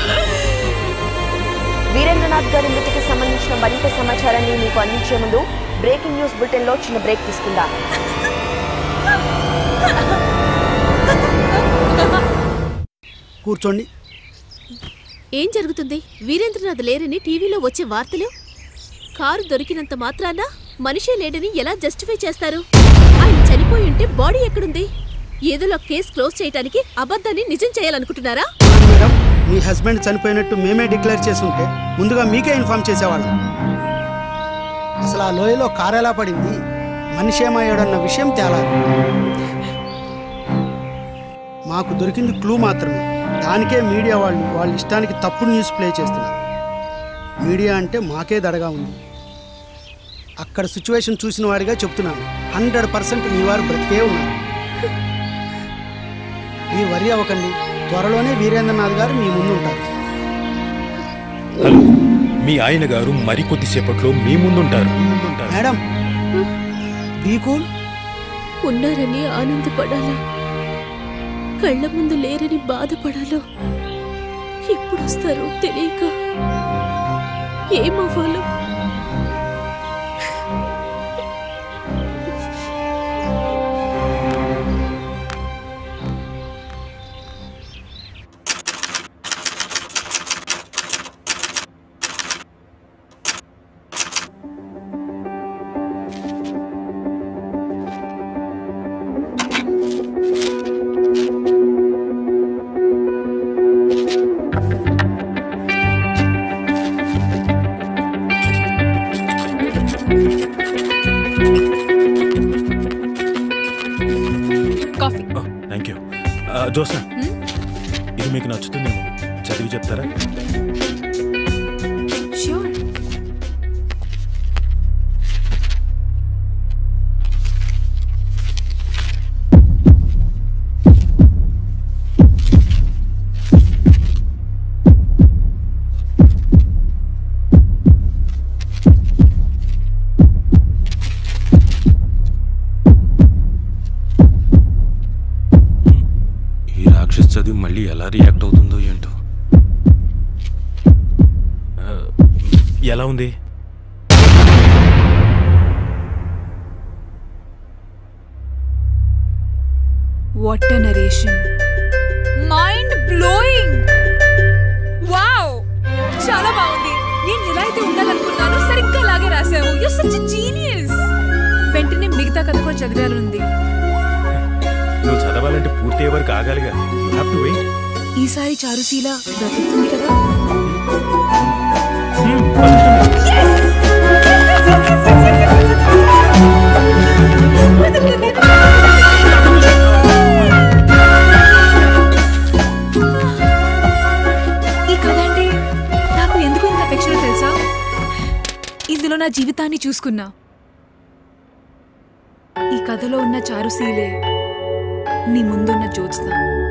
వీరేంద్రనాథ్ గారి మృతికి సంబంధించిన మరింత సమాచారాన్ని మీకు అందించే ముందు బ్రేకింగ్ న్యూస్ బులెటిన్ లో చిన్న బ్రేక్ తీసుకుందాం కూర్చోండి ఏం జరుగుతుంది వీరేంద్రనాథ్ లేరని టీవీలో వచ్చే వార్తలు కారు దొరికినంత మాత్రాన మనిషే లేడని ఎలా జస్టిఫై చేస్తారు ఆయన చనిపోయి ఉంటే బాడీ ఎక్కడుంది ఏదోలో కేసు క్లోజ్ చేయడానికి అబద్ధాన్ని నిజం చేయాలనుకుంటున్నారా మేడం మీ హస్బెండ్ చనిపోయినట్టు మేమే డిక్లేర్ చేసి ఉంటే ముందుగా మీకే ఇన్ఫార్మ్ చేసేవాళ్ళం అసలు ఆ లోయలో కారు ఎలా పడింది మనిషి ఏమయ్యాడన్న విషయం తేలాలి మాకు దొరికింది క్లూ మాత్రమే దానికే మీడియా వాళ్ళు వాళ్ళ ఇష్టానికి తప్పుడు న్యూస్ ప్లే చేస్తున్నారు మీడియా అంటే మాకే దడగా ఉంది అక్కడ సిచ్యువేషన్ చూసిన వాడిగా చెప్తున్నాను హండ్రెడ్ పర్సెంట్ మీ వారు బ్రతికే ఉన్నారు మీ వరి అవ్వకండి త్వరలోనే వీరేంద్రనాథ్ గారు మీ ముందు ఉంటారు హలో మీ ఆయన గారు మరికొద్దిసేపట్లో మీ ముందుంటారు మేడం బీ కూల్ ఉన్నారని ఆనందపడాలా కళ్ళ ముందు లేరని బాధపడాలో ఎప్పుడొస్తారో తెలియక ఏమవ్వాలో కాఫీ థ్యాంక్ యూ జోస్నా ఇది మీకు నచ్చుతుందేమో చదివి చెప్తారా ష్యూర్ ఈ రాక్షస్ చదివి మళ్ళీ ఎలా రియాక్ట్ అవుతుందో ఏంటో ఆ, ఎలా ఉంది what a narration mind blowing wow చాలా బాగుంది నేను ఎలా అయితే ఉండాలనుకున్నానో సరిగ్గా అలాగే రాసావు యు సచ్ జీనియస్ వెంటనే మిగతా కథ కూడా చదివాలనుంది నువ్వు చదవాలంటే పూర్తి అయ్యే వరకు ఆగాలిగా యూ హ్యావ్ టు వెయిట్ ఈసారి చారుశీల బ్రతుకుతుంది కదా ఈ కథ అంటే నాకు ఎందుకు ఇంత అపేక్షలు తెలుసా ఇందులో నా జీవితాన్ని చూసుకున్నా ఈ కథలో ఉన్న చారుశీలే నీ ముందున్న Jyotsna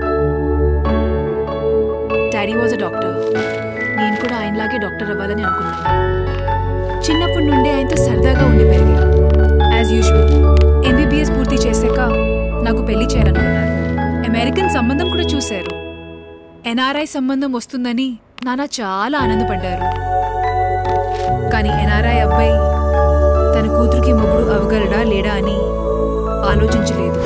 daddy was a doctor నేను కూడా ఆయనలాగే డాక్టర్ అవ్వాలని అనుకున్నా చిన్నప్పటి నుండే ఆయనతో సరదాగా ఉండి పెరిగా యాజ్ యూజువల్ ఎంబీబీఎస్ పూర్తి చేశాక నాకు పెళ్లి చేయాలనుకున్నారు అమెరికన్ సంబంధం కూడా చూశారు ఎన్ఆర్ఐ సంబంధం వస్తుందని నాన్న చాలా ఆనందపడ్డారు కానీ ఎన్ఆర్ఐ అబ్బాయి తన కూతురికి మొగుడు అవగలడా లేడా అని ఆలోచించలేదు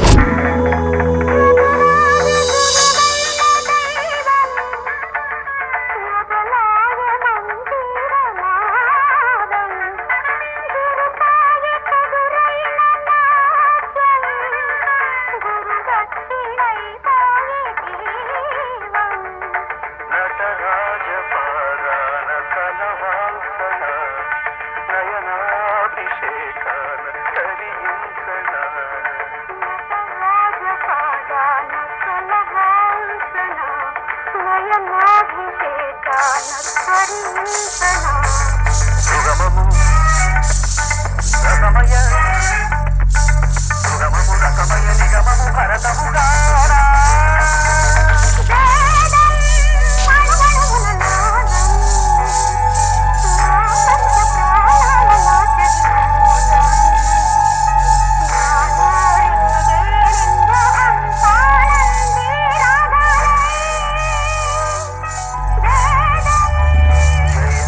జయ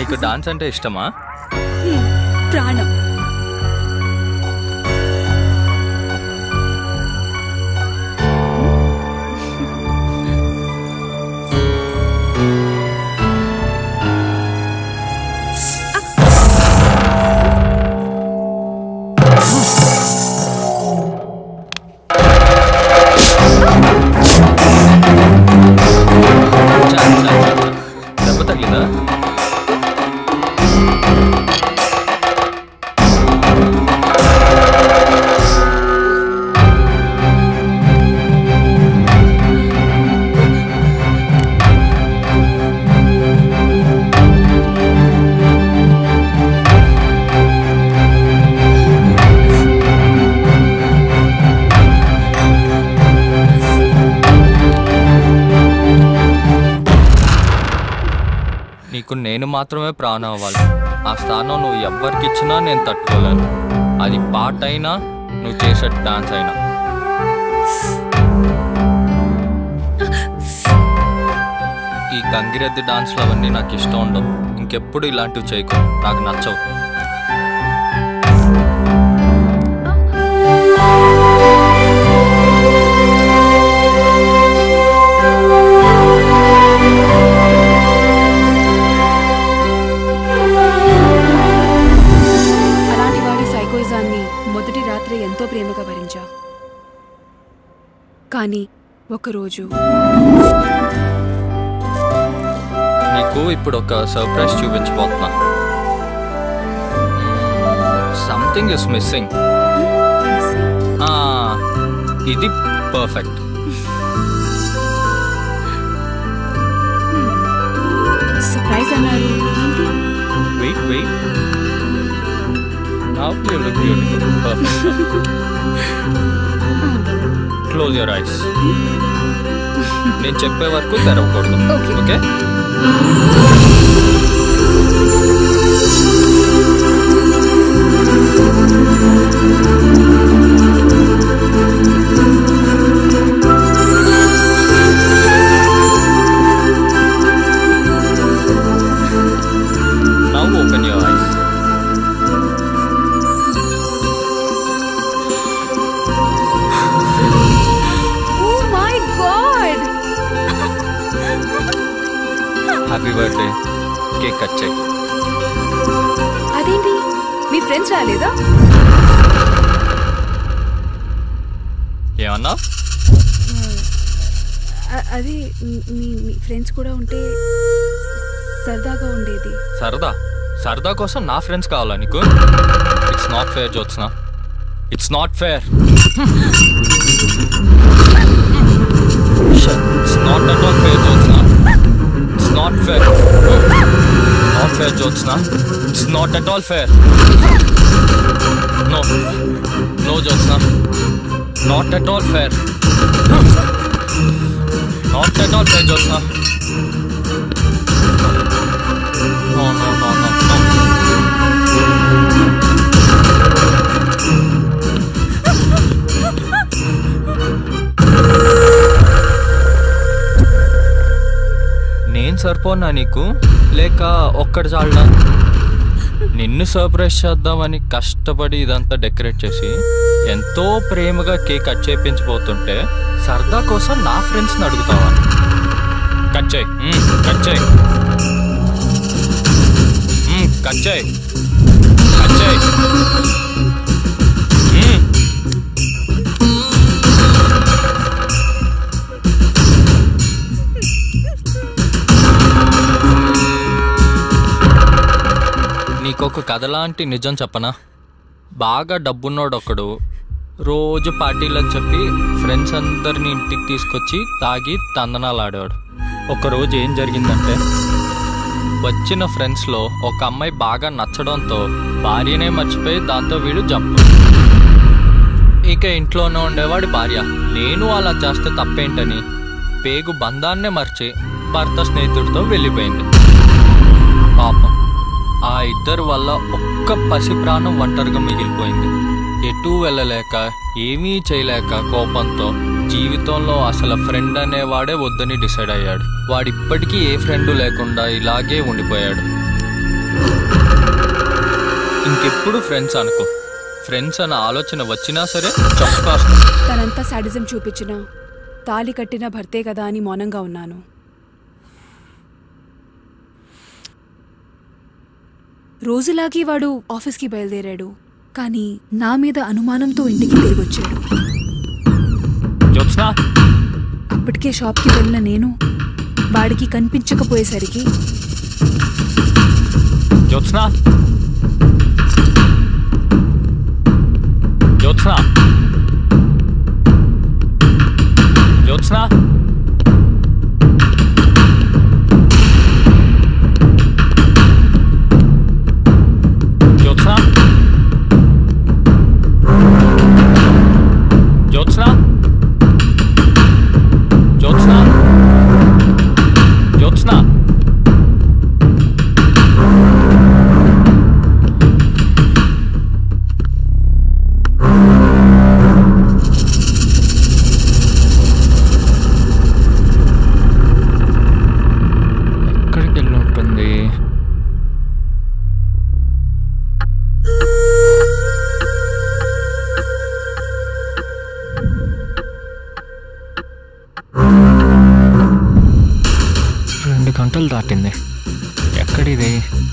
నీకు డాన్స్ అంటే ఇష్టమా హ్మ్, ప్రాణం దెబ్బ తగిలిందా నీకు నేను మాత్రమే ప్రాణం అవ్వాలి ఆ స్థానం నువ్వు ఎవ్వరికి ఇచ్చినా నేను తట్టుకోలేను అది పాట అయినా నువ్వు చేసే డాన్స్ అయినా ఈ గంగిరెద్ది డాన్స్లు అవన్నీ నాకు ఇష్టం ఉండవు ఇంకెప్పుడు ఇలాంటివి చేయకు నాకు నచ్చవు అలాంటి వాడి సైకోయిజాన్ని మొదటి రాత్రి ఎంతో ప్రేమగా భరించా కానీ ఒకరోజు నీకు ఇప్పుడు ఒక సర్ప్రైజ్ చూపించబోతున్నా సంథింగ్ ఇస్ మిస్సింగ్ ఇది పర్ఫెక్ట్ సర్ప్రైజ్ అన్నారు ఏంటి wait wait now you look beautiful perfect close your eyes నేను చెప్పే వరకు తెరవకూడదు okay Now open your eyes. Oh my God happy birthday cake cut చేయి అదేంటి మీ ఫ్రెండ్స్ రాలేదా ఏమన్నా అ- అది మీ మీ ఫ్రెండ్స్ కూడా ఉంటే సరదాగా ఉండేది సరదా సరదా కోసం నా ఫ్రెండ్స్ కావాలా నీకు it's not fair Jyotsna it's not fair it's not at all fair Jyotsna it's not fair not fair Jyotsna it's not at all fair no no Jyotsna not at all fair not at all fair Jyotsna No, no, no, no, no. నేను సరిపోనా నీకు లేక ఒక్కటి చాలడా నిన్ను surprise చేద్దామని కష్టపడి ఇదంతా decorate చేసి ఎంతో ప్రేమగా కేక్ కట్ చేయించబోతుంటే సరదా కోసం నా ఫ్రెండ్స్ని అడుగుతావా కట్ చేయి మ్మ్, కట్ చేయి మ్మ్, కట్ చేయి కట్ చేయి మ్మ్. నీకొక కథ లాంటి నిజం చెప్పనా బాగా డబ్బున్నోడు ఒకడు రోజు పార్టీలని చెప్పి ఫ్రెండ్స్ అందరిని ఇంటికి తీసుకొచ్చి తాగి తందనాలు ఆడేవాడు ఒకరోజు ఏం జరిగిందంటే వచ్చిన ఫ్రెండ్స్లో ఒక అమ్మాయి బాగా నచ్చడంతో భార్యనే మర్చిపోయి దాంతో వీడు జంప్ ఇక ఇంట్లోనే ఉండేవాడి భార్య నేను అలా చేస్తే తప్పేంటని పేగు బంధాన్నే మర్చి భర్త స్నేహితుడితో వెళ్ళిపోయింది పాపం ఆ ఇద్దరు వల్ల ఒక్క పసి ప్రాణం ఒంటరిగా మిగిలిపోయింది ఎటూ వెళ్ళలేక ఏమీ చేయలేక కోపంతో జీవితంలో అసలు ఫ్రెండ్ అనేవాడే వద్దని డిసైడ్ అయ్యాడు వాడిప్పటికీ ఏ ఫ్రెండ్ లేకుండా ఇలాగే ఉండిపోయాడు ఇంకెప్పుడు ఫ్రెండ్స్ అనుకో ఫ్రెండ్స్ అన్న ఆలోచన వచ్చినా సరే చొక్కా తనంతా సాడిజం చూపించినా తాలి కట్టిన భర్తే కదా అని మౌనంగా ఉన్నాను రోజులాగే వాడు ఆఫీస్కి బయలుదేరాడు కానీ నా మీద అనుమానంతో ఇంటికి తిరిగి వచ్చాడు జ్యోత్స్నా అప్పటికే షాప్కి వెళ్ళిన నేను వాడికి కనిపించకపోయేసరికి జ్యోత్స్నా జ్యోత్స్నా జ్యోత్స్నా జ్యోత్స్నా జ్యోత్స్నా జ్యోత్స్నా జ్యోత్స్నా ఎక్కడికి వెళ్ళి ఉంటుంది రెండు గంటలు దాటింది ఎక్కడిది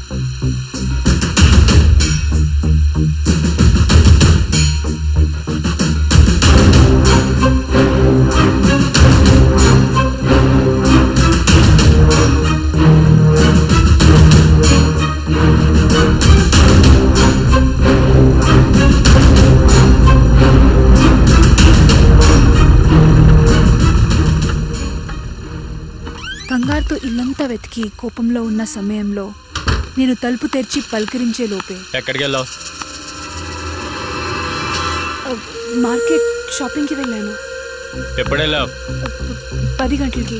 కంగారుతో ఇల్లంతా వెతికి కోపంలో ఉన్న సమయంలో నేను తలుపు తెరిచి పలకరించే లోపే ఎక్కడికి వెళ్ళావు ఆ, మార్కెట్ షాపింగ్కి వెళ్ళాను ఎప్పుడు వెళ్ళావు పది గంటలకి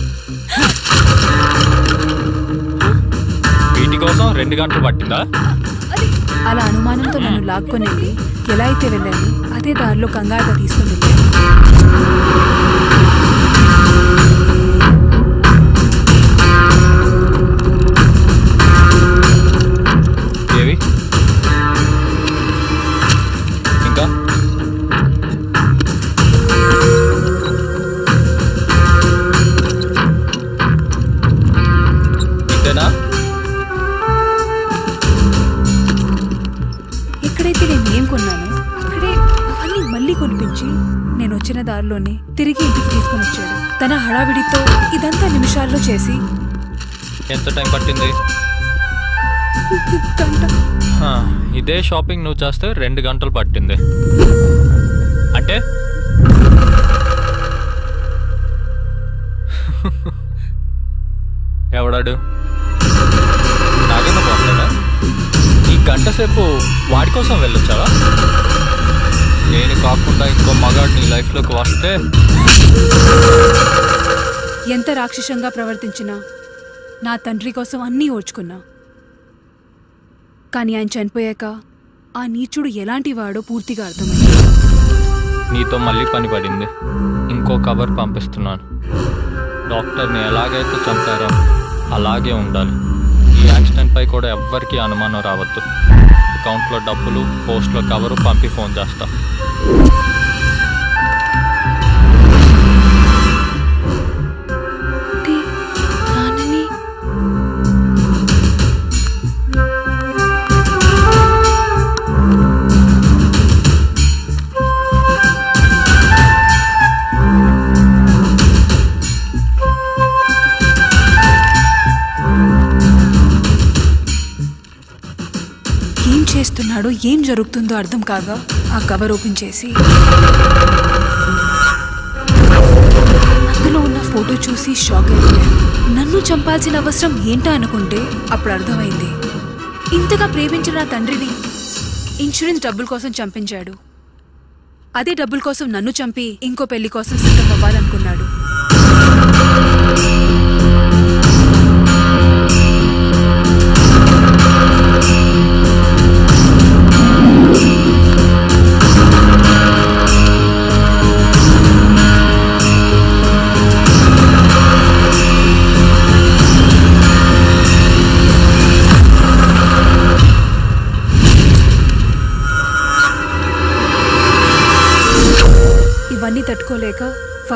వీటి కోసం రెండు గంటలు పట్టిందా అలా అనుమానంతో నన్ను లాక్కొని వెళ్ళి ఎలా అయితే వెళ్ళాను అదే దారిలో కంగారుగా తీసుకుని వెళ్ళాను ఏవి ఇంకా ఇంతేనా ఎక్కడైతే నేను ఏం కొన్నానో అక్కడే అవన్నీ మళ్ళీ కొనిపించి నేను వచ్చిన దారిలోనే తిరిగి ఇంటికి తీసుకొని వచ్చాడు తన హడావిడితో ఇదంతా నిమిషాల్లో చేసి ఎంత టైం పట్టింది గంట హా, ఇదే షాపింగ్ నువ్వు చేస్తే రెండు గంటలు పట్టింది అంటే ఎవడాడు నాగేనా బాగుంటాడా ఈ గంట సేపు వాడి కోసం వెళ్ళొచ్చావా నేను కాకుండా ఇంకో మగాడు నీ లైఫ్లోకి వస్తే ఎంత రాక్షసంగా ప్రవర్తించినా నా తండ్రి కోసం అన్నీ ఓర్చుకున్నా కానీ ఆయన చనిపోయాక ఆ నీచుడు ఎలాంటి వాడో పూర్తిగా అర్థమైంది నీతో మళ్ళీ పని పడింది ఇంకో కవర్ పంపిస్తున్నాను డాక్టర్ని ఎలాగైతే చంపారో అలాగే ఉండాలి ఈ యాక్సిడెంట్ పై కూడా ఎవ్వరికీ అనుమానం రావద్దు అకౌంట్లో డబ్బులు పోస్ట్లో కవరు పంపి ఫోన్ చేస్తా నాన్నని ఏం చేస్తున్నాడో ఏం జరుగుతుందో అర్థం కాగా ఆ కవర్ ఓపెన్ చేసి అందులో ఉన్న ఫోటో చూసి షాక్ అయిపోయాను నన్ను చంపాల్సిన అవసరం ఏంటా అనుకుంటే అప్పుడు అర్థమైంది ఇంతగా ప్రేమించిన నా తండ్రిని ఇన్సూరెన్స్ డబ్బుల కోసం చంపించాడు అదే డబ్బుల కోసం నన్ను చంపి ఇంకో పెళ్లి కోసం సిద్ధం అవ్వాలనుకున్నాడు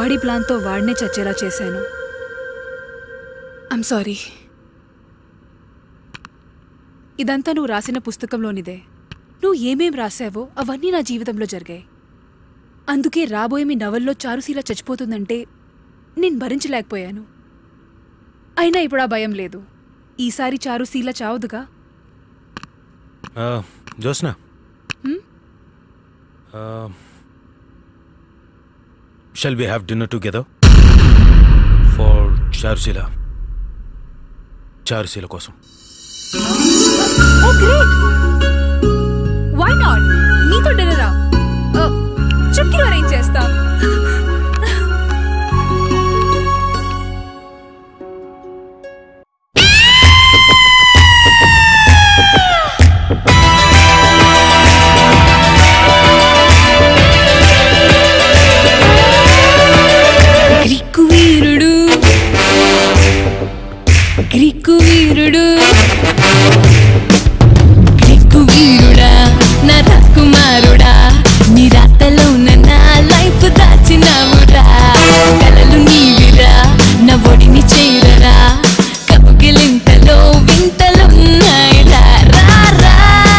వాడి ప్లాన్తో వాడినే చచ్చేలా చేశాను ఐమ్ సారీ ఇదంతా నువ్వు రాసిన పుస్తకంలోనిదే నువ్వు ఏమేం రాసావో అవన్నీ నా జీవితంలో జరిగాయి అందుకే రాబోయే మీ నవల్లో చారుశీల చచ్చిపోతుందంటే నేను భరించలేకపోయాను అయినా ఇప్పుడు ఆ భయం లేదు ఈసారి చారుశీల చావదుగా Jyotsna Hmm? Shall we have dinner together for Charusheela Charusheela కోసం ఓ గ్రేట్ వై నాట్ నీతో డిన్నరా చుట్కీలు అరేంజ్ చేస్తా గ్రీకు వీరుడు గ్రీకు వీరుడు గ్రీకు వీరుడా నా రాకుమారుడా నీ రాతలో నా లైఫ్ దాచినావురా కలలు నీవిరా నా ఒడిని చేరరా కౌగిలింతలో వింతలున్నాయిరా రా రా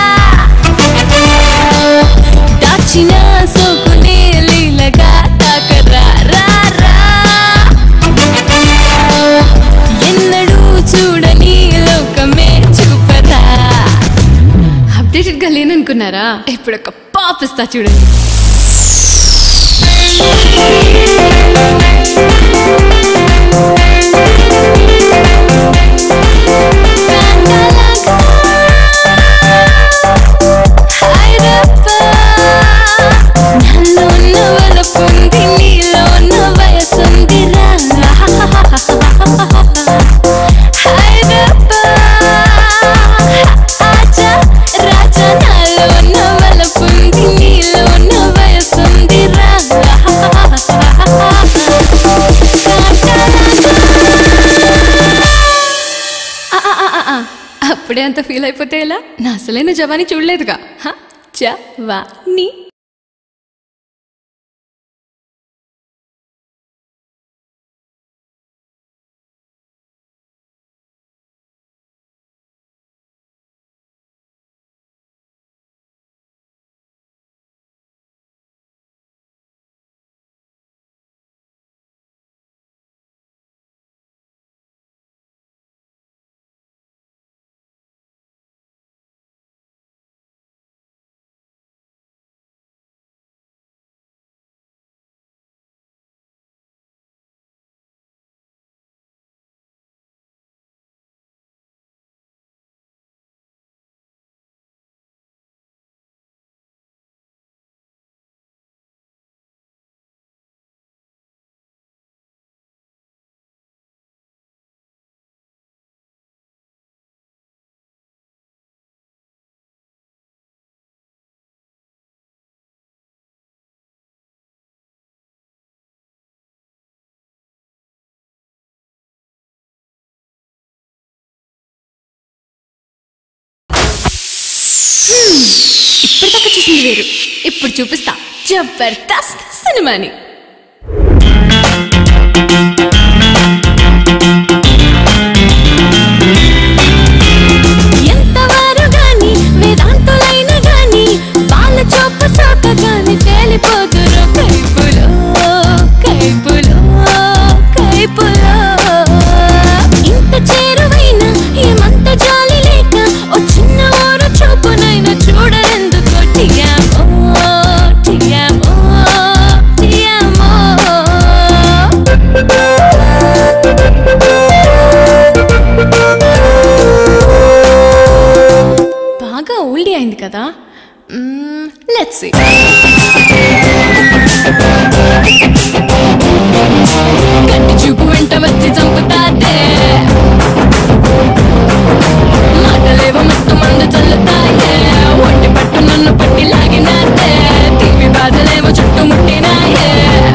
దాచిన సోకునే లీలగా తాకరా రా రా ఎన్నడూ చూడని లోకమే చూపరా అప్డేటెడ్ గా లేననుకున్నారా ఇప్పుడు ఒక పాప్ ఇస్తా చూడండి నాలో ఉన్న వలపుంది నీలో ఉన్న వయసుందిరా హైరప్పా ఆజా రాజా నాలో ఉన్న వలపుంది నీలో ఉన్న వయసుందిరా ఆ, ఆ, ఆ, ఆ, ఆ. అప్పుడే అంత ఫీల్ అయిపోతే ఎలా నా అసలైన జవాని చూడలేదుగా హ? జవాని ఇప్పటిదాకా చూసింది వేరు ఇప్పుడు చూపిస్తా జబర్దస్త్ సినిమాని ఎంతవారు గాని వేదాంతులైన గాని వాళ్ళ చొప్ప సోక గాని తేలిపోతురు కైపులో కైపులో కైపులో ఇంత చేరువైన ఏమంత జాలి లేక ఓ చిన్న ఊరు చూపునైనా చూడరెందుకో టియామో టియామో టియామో బాగా ఓల్డీ అయింది కదా లెట్స్ సీ కంటి చూపు వెంట వచ్చి చంపుతాదే మాటలేవో మొత్తం మందు చల్లుతాయే ఒంటి పట్టు నన్ను పట్టి లాగినాదే తీపి బాధలేవో చుట్టుముట్టినాయే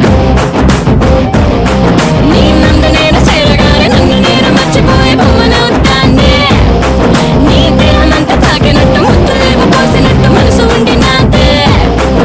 నీ నందు నేను చేరగానే నన్ను నేను మర్చిపోయే బొమ్మనవుతానే నీ దేహమంతా తాకినట్టు ముద్దులేవో పోసినట్టు మనసు ఉండి నాదే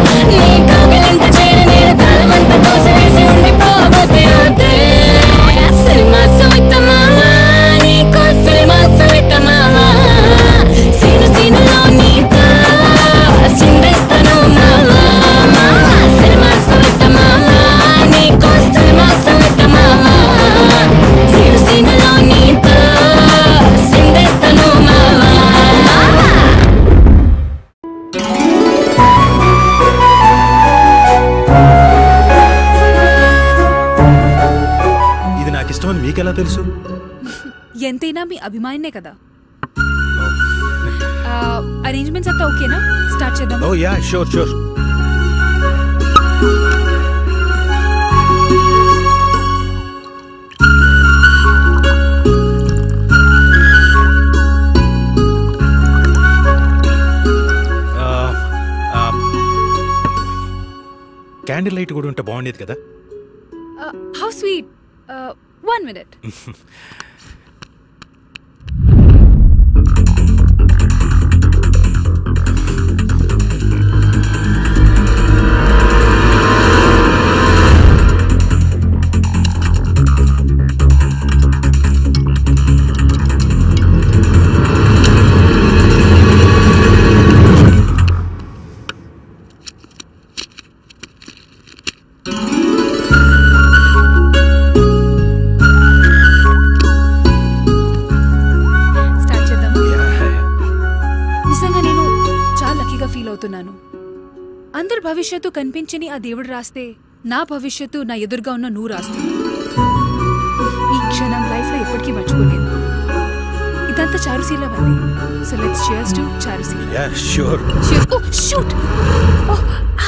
ఇష్టమని మీకెలా తెలుసు ఎంతైనా మీ అభిమానినే కదా అరేంజ్మెంట్స్ అంతా ఓకేనా స్టార్ట్ చేద్దాం oh yeah sure sure candle light కూడా ఉంటే బాగుండేది కదా how sweet one minute start చేద్దామా నిజంగా నేను చాలా లక్కీగా ఫీల్ అవుతున్నాను అందరి భవిష్యత్తు కనిపించని ఆ దేవుడు రాస్తే నా భవిష్యత్తు నా ఎదురుగా ఉన్న నువ్వు రాస్తుంది ఈ క్షణం లైఫ్ లో ఎప్పటికీ మర్చిపోలేదు ఇదంతా చారుశీల వల్లే so let's cheers to Charusheela yeah sure Cheers. Oh, shoot! Oh, ah.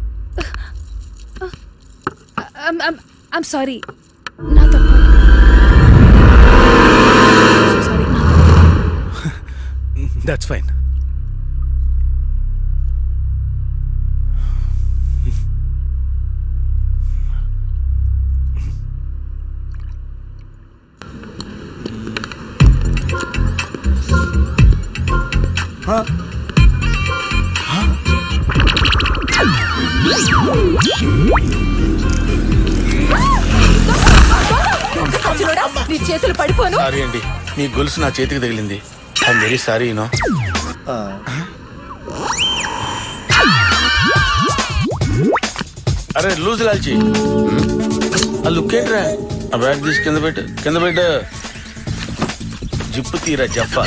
I'm, I'm, I'm sorry. నా తప్పు So sorry, నా తప్పు. దట్స్ ఫైన్ నీ చేతులు పడిపోను సారీ అండి మీ గొలుసు నా చేతికి తగిలింది ఐఎమ్ వెరీ సారీ యూనో అరే లూజ్ లాల్చి ఆ లుక్ ఏంట్రా ఆ బ్యాగ్ తీసి కింద పెట్టు కింద పెట్టు జిప్పు తీరా జఫా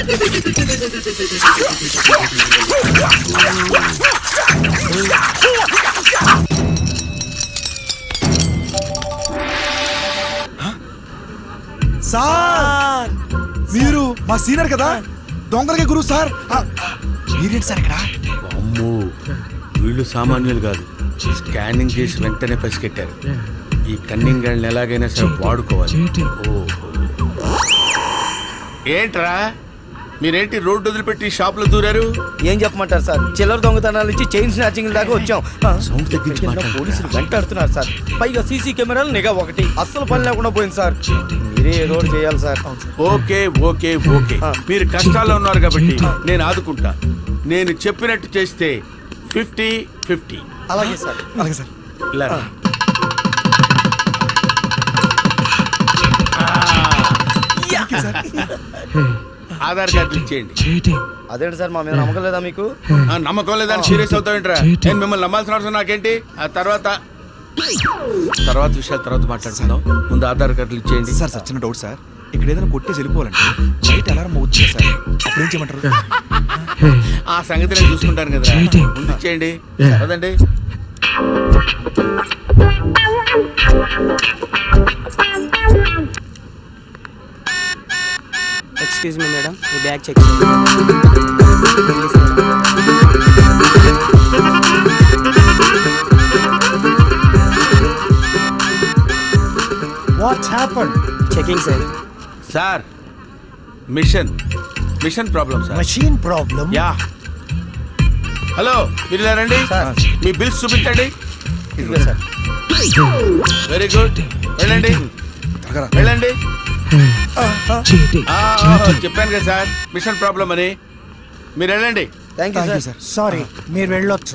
సార్ మీరు మా సీనియర్ కదా దొంగలకి గురువు సార్ ఆ, మీరేంటి సార్ ఇక్కడ అమ్మో వీళ్ళు సామాన్యులు కాదు స్కానింగ్ చేసి వెంటనే పసిగట్టారు ఈ కన్నింగ్ గాళ్ళని ఎలాగైనా సరే వాడుకోవాలి ఓ ఏంట్రా మీరేంటి రోడ్డు వదిలిపెట్టి షాప్ లో దూరారు ఏం చెప్పమంటారు సార్ చిల్లర దొంగతనాల నుంచి చైన్ స్నాచింగ్ దాకా వచ్చాం సౌండ్ తగ్గించి కింద పోలీసులు వెంటాడుతున్నారు సార్ పైగా సీసీ కెమెరాలు నిఘా ఒకటి అస్సలు పని లేకుండా పోయింది సార్ మీరే ఏదో ఒకటి చేయాలి సార్ ఓకే ఓకే ఓకే మీరు కష్టాల్లో ఉన్నారు కాబట్టి నేను ఆదుకుంటా నేను చెప్పినట్టు చేస్తే ఫిఫ్టీ ఫిఫ్టీ అలాగే సార్ అలాగే సార్ ఇలా రా. ఆధార్ కార్డు ఇచ్చేయండి అదేంటి సార్ మా మీద నమ్మకం లేదా మీకు ఆ, నమ్మకం లేదని సీరియస్ అవుతావేంట్రా నేను మిమ్మల్ని నమ్మాల్సిన అవసరం నాకేంటి ఆ తర్వాత తర్వాత విషయాలు తర్వాత మాట్లాడుకుందాం ముందు ఆధార్ కార్డులు ఇచ్చేయండి సార్ సార్ చిన్న డౌట్ సార్ ఇక్కడ ఏదైనా కొట్టేసి వెళ్ళిపోవాలంటే బయట అలారం అవుతుంది సార్ అప్పుడు ఏం చేయమంటారు ఆ సంగతి నేను చూసుకుంటాను కదా ముందు ఇచ్చేయండి కదండి ఎక్స్క్యూజ్ మీ మేడం మీ bag check what's happen checking sir sir machine machine problem sir machine problem yeah hello మీరు ఇలా రండి మీ బిల్స్ చూపించండి సార్ వెరీ గుడ్ వెళ్ళండి వెళ్ళండి ఆ, ఆ, చెప్పాను కదా సార్ మిషన్ ప్రాబ్లం అని మీరు వెళ్ళండి థ్యాంక్ యూ సార్ సారీ మీరు వెళ్ళొచ్చు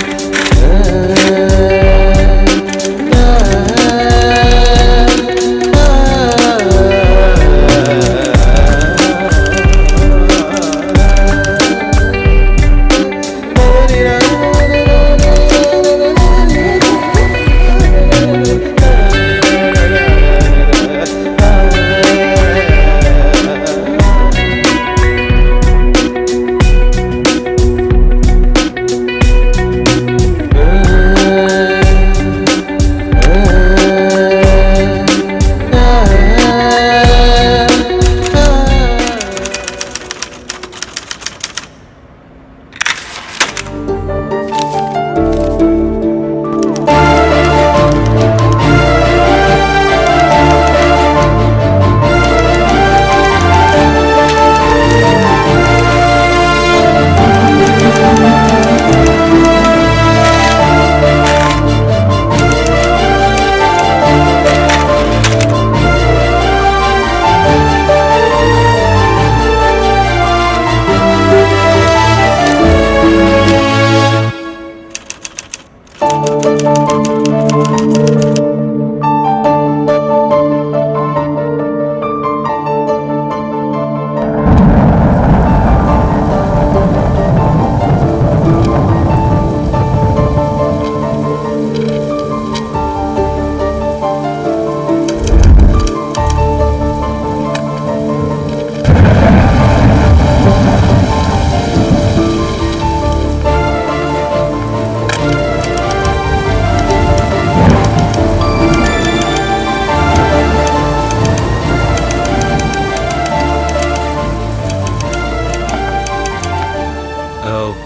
ఆ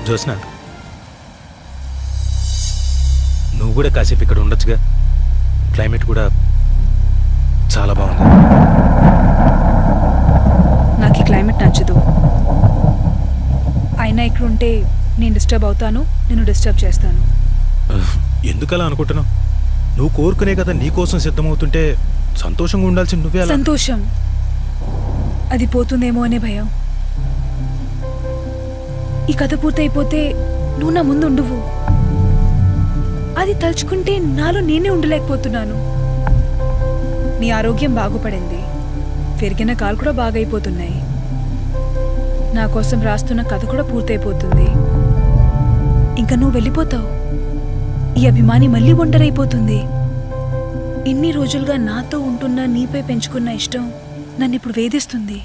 జ్యోత్స్న నువ్వు కూడా కాసేపు ఇక్కడ ఉండొచ్చుగా క్లైమేట్ కూడా చాలా బాగుంది నాకు ఈ క్లైమేట్ నచ్చదు అయినా ఇక్కడ ఉంటే నేను డిస్టర్బ్ అవుతాను నేను డిస్టర్బ్ చేస్తాను ఎందుకలా అనుకుంటున్నావు నువ్వు కోరుకునే కదా నీ కోసం సిద్ధమవుతుంటే సంతోషంగా ఉండాల్సింది నువ్వే అలా సంతోషం అది పోతుందేమో అనే భయం ఈ కథ పూర్తయిపోతే నువ్వు నా ముందు ఉండువు అది తలుచుకుంటే నాలో నేనే ఉండలేకపోతున్నాను నీ ఆరోగ్యం బాగుపడింది పెరిగిన కాలు కూడా బాగైపోతున్నాయి నా కోసం రాస్తున్న కథ కూడా పూర్తయిపోతుంది ఇంకా నువ్వు వెళ్ళిపోతావు ఈ అభిమాని మళ్ళీ ఒంటరైపోతుంది ఇన్ని రోజులుగా నాతో ఉంటున్న నీపై పెంచుకున్న ఇష్టం నన్ను ఇప్పుడు వేధిస్తుంది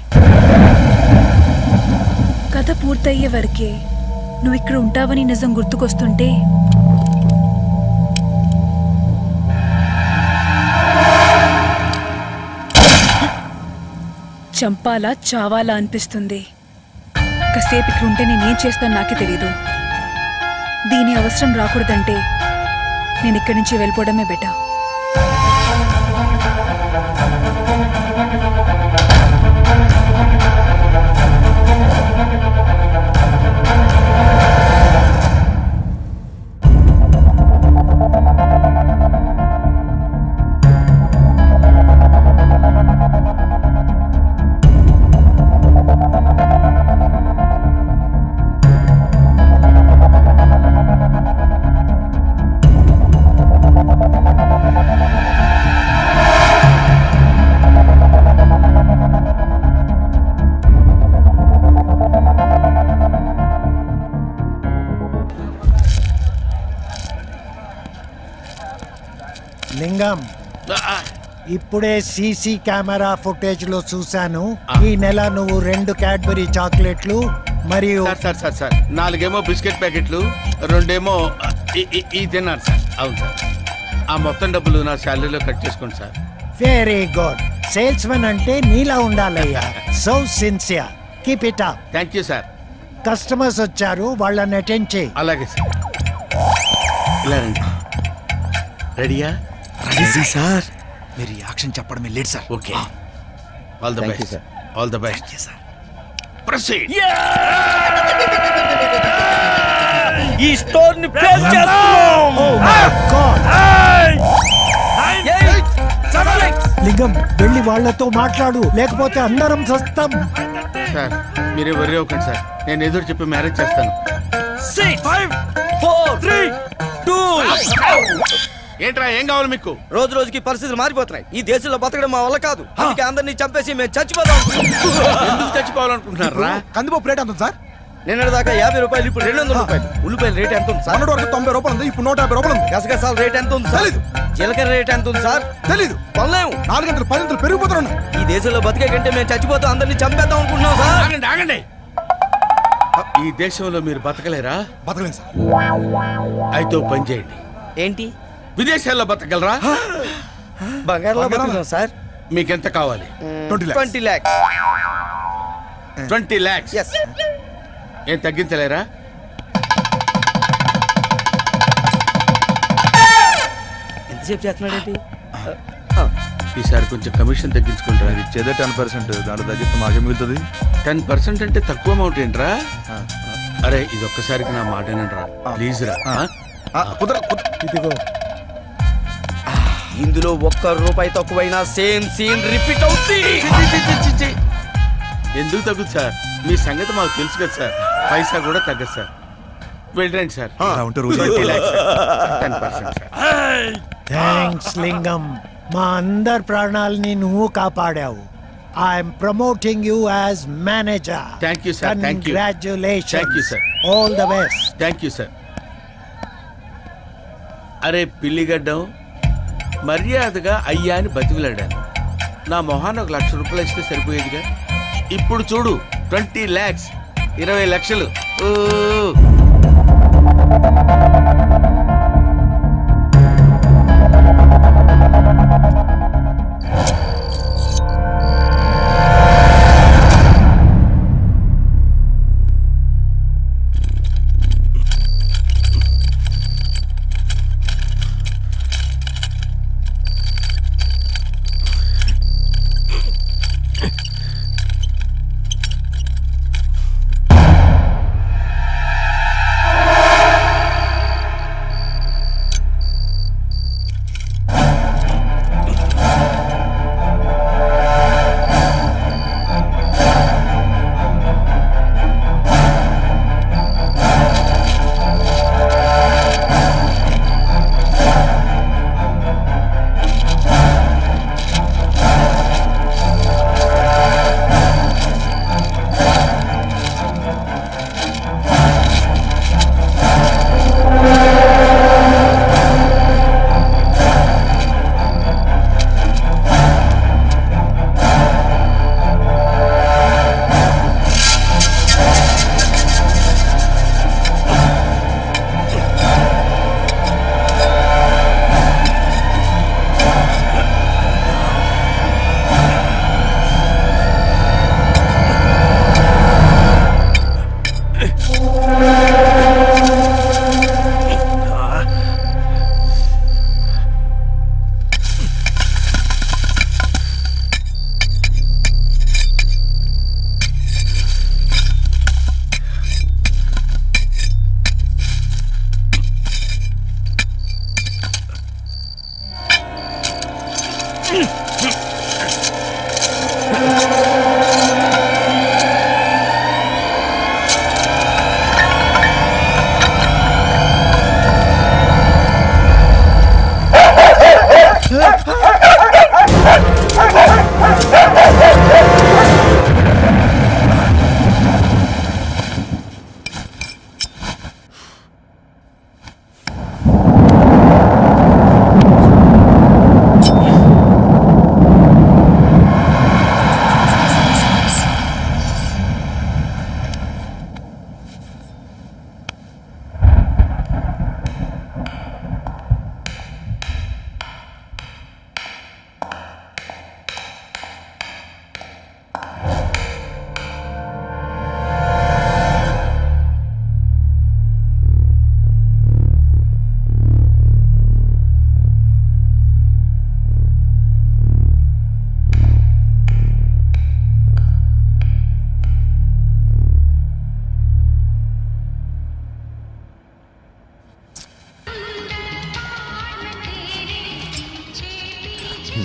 కథ పూర్తయ్యే వరకే నువ్వు ఇక్కడ ఉంటావని నిజం గుర్తుకొస్తుంటే చంపాలా చావాలా అనిపిస్తుంది కాసేపు ఇక్కడ ఉంటే నేనేం చేస్తాను నాకే తెలీదు దీని అవసరం రాకూడదంటే నేను ఇక్కడి నుంచి వెళ్ళిపోవడమే బెటర్ లింగం ఇప్పుడే సీసీ కెమెరా ఫుటేజ్ లో చూశాను ఈ నెల నువ్వు రెండు క్యాడ్బరీ చాక్లెట్లు మరియు సార్ సార్ సార్ సార్ నాలుగేమో బిస్కెట్ ప్యాకెట్లు రెండేమో ఈ- ఈ- ఈ తిన్నాను సార్ అవును సార్ ఆ మొత్తం డబ్బులు నా శాలరీలో కట్ చేసుకోండి sir very good sales men అంటే నీలా ఉండాలయ్యా so sincere keep it up thank you sir customers వచ్చారు వాళ్ళని అటెండ్ చేయి అలాగే సార్ ఇలా రండి రెడీయా రెడీ సార్ మీరు యాక్షన్ చెప్పడమే late sir okay all the Thank you, best sir. All the best proceed ఈ స్టోర్ ని ప్లేస్ చేస్తున్నాం లింగం వెళ్ళి వాళ్ళతో మాట్లాడు లేకపోతే అందరం సస్తాం సార్ మీరే వర్రీ అవ్వకండి సార్ నేను ఎదురు చెప్పి మ్యారేజ్ చేస్తాను six five four three two ఏంట్రా ఏం కావాలి మీకు రోజు రోజుకి పరిస్థితులు మారిపోతున్నాయి ఈ దేశంలో బతకడం మా వల్ల కాదు అందుకే అందరినీ చంపేసి మేము చచ్చిపోదాం ఎందుకు చచ్చిపోవాలనుకుంటున్నారా కందిపప్పు రేట్ ఎంత ఉంది సార్ నిన్న దాకా యాభై రూపాయలు ఇప్పుడు రెండు వందల రూపాయలు ఉల్లిపాయల రేట్ ఎంత ఉంది సార్ మొన్నటి వరకు తొంభై రూపాయలు ఉంది ఇప్పుడు నూట యాభై రూపాయలు ఉంది గసగసాల రేట్ ఎంత ఉంది సార్ జీలకర్ర రేట్ ఎంత ఉంది సార్ తెలీదు కొనలేము నాలుగు గంటలు పది గంటలు పెరిగిపోతున్నాను ఈ దేశంలో బతికే కంటే మేము చచ్చిపోతాం అందరినీ చంపేద్దాం అనుకుంటున్నాం సార్ ఆగండి ఆగండి ఈ దేశంలో మీరు బతకలేరా బతకలేదు సార్ అయితే ఓ పని చేయండి ఏంటి విదేశాల్లో బతకగలరా బంగారంలో బతుకుతాం సార్ మీకెంత కావాలి twenty lakhs twenty lakhs yes ఏం తగ్గించలేరా ఎంతసేపు చేస్తున్నాడేంటి ఈసారి కొంచెం కమిషన్ తగ్గించుకుంటారా ఇచ్చేదే టెన్ పర్సెంట్ దాంట్లో తగ్గిస్తే మాకే మిగులుతుంది టెన్ పర్సెంట్ అంటే తక్కువ అమౌంట్ ఏంట్రా అరే ఇది ఒక్కసారికి నా మాట రా ప్లీజ్ రా ఆ? ఇదిగో ఇందులో ఒక్క రూపాయి తక్కువైనా సేమ్ సీన్ రిపీట్ అవుతుంది చి, చి, చి, చి, చి. ఎందుకు తగ్గుతుంది సార్ మీ సంగతి మాకు తెలుసు కదా సార్ పైసా కూడా తగ్గదు సార్ వెళ్ళండి సార్ ఉంటే రోజు టెన్ పర్సెంట్ సార్ థ్యాంక్స్ లింగం మా అందర్ ప్రాణాలని నువ్వు కాపాడావు I'm promoting you as manager thank you sir thank you congratulation thank you sir all the best thank you sir అరే పిల్లిగడ్డం మర్యాదగా అయ్యా అని బతికిలాడాను నా మొహాన్ని ఒక లక్ష రూపాయలు ఇస్తే సరిపోయేదిగా ఇప్పుడు చూడు ట్వంటీ ల్యాక్స్ ఇరవై లక్షలు ఓ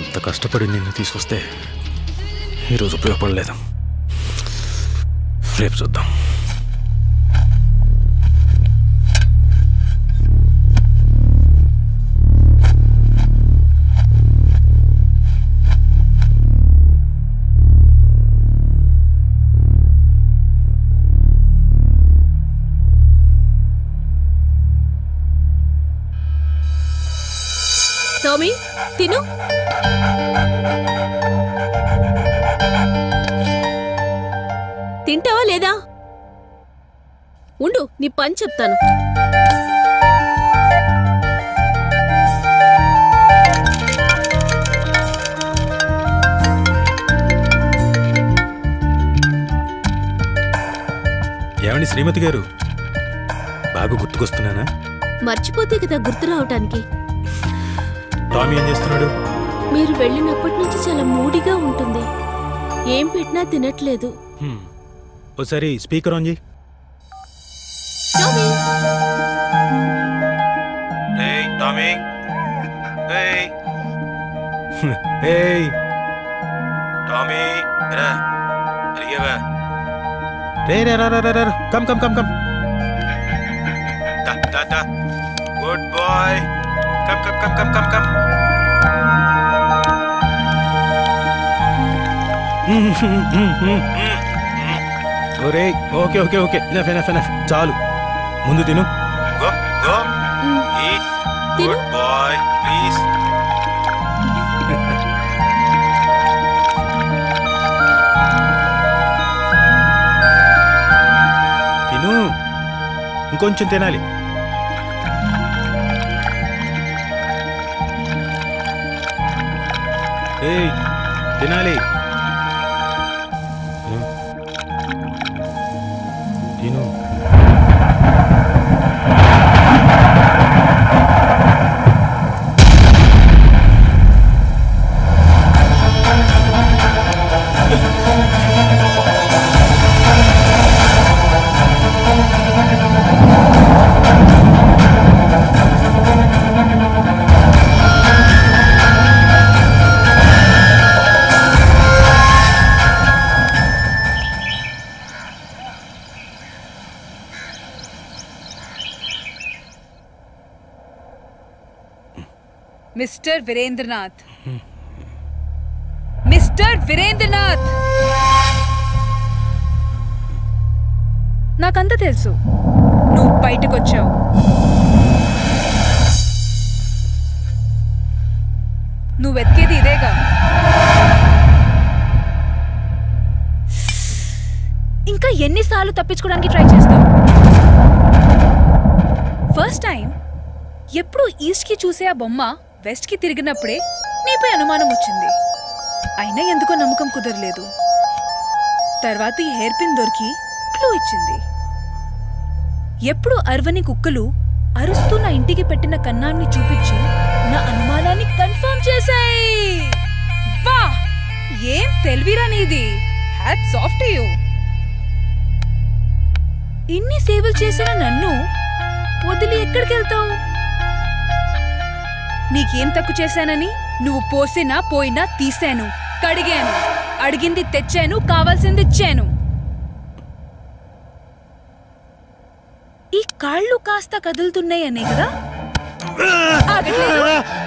ఇంత కష్టపడి నిన్ను తీసుకొస్తే ఈరోజు ఉపయోగపడలేదు రేపు చూద్దాం టామీ తిను తింటావా లేదా ఉండు నీ పని చెప్తాను ఏమండి శ్రీమతి గారు బాగా గుర్తుకొస్తున్నానా మర్చిపోతే కదా గుర్తు రావటానికి టామీ ఏం చేస్తున్నాడు మీరు వెళ్ళినప్పటి నుంచి చాలా మూడిగా ఉంటుంది ఏం పెట్టినా తినట్లేదు హ్మ్. ఓసారి స్పీకర్ ఆన్ చేయి టామీ ఏయ్ టామీ ఏయ్ ఏయ్ టామీ రా అలిగేవా రే రే రా రా రా రా కమ్ కమ్ కమ్ కమ్ దా దా దా good boy come come come come come come ఒరే okay okay okay enough enough enough చాలు ముందు తిను go go eat good boy please తిను ఇంకొంచెం తినాలి ఏయ్ తినాలి తిను మిస్టర్ వీరేంద్రనాథ్ మిస్టర్ వీరేంద్రనాథ్ నాకంతా తెలుసు నువ్వు బయటకొచ్చావు నువ్వు వెతికేది ఇదేగా ఇంకా ఎన్నిసార్లు తప్పించుకోవడానికి ట్రై చేస్తావు ఫస్ట్ టైం ఎప్పుడు ఈస్ట్కి చూసే ఆ బొమ్మ వెస్ట్కి తిరిగినప్పుడే నీపై అనుమానం వచ్చింది అయినా ఎందుకో నమ్మకం కుదరలేదు తర్వాత ఈ హెయిర్ పిన్ దొరికి క్లూ ఇచ్చింది ఎప్పుడు అరవని కుక్కలు అరుస్తూ నా ఇంటికి పెట్టిన కన్నాన్ని చూపించి నా అనుమానాన్ని కన్ఫర్మ్ చేశాయి వా ఏం తెలివిరా నీది హ్యాట్స్ ఆఫ్ టు యూ ఇన్ని సేవలు చేసిన నన్ను వదిలి ఎక్కడికి వెళ్తావు నీకేం తక్కువ చేశానని నువ్వు పోసినా పోయినా తీశాను కడిగాను అడిగింది తెచ్చాను కావాల్సింది ఇచ్చాను ఈ కాళ్ళు కాస్త కదులుతున్నాయనే కదా ఆగట్లేదు.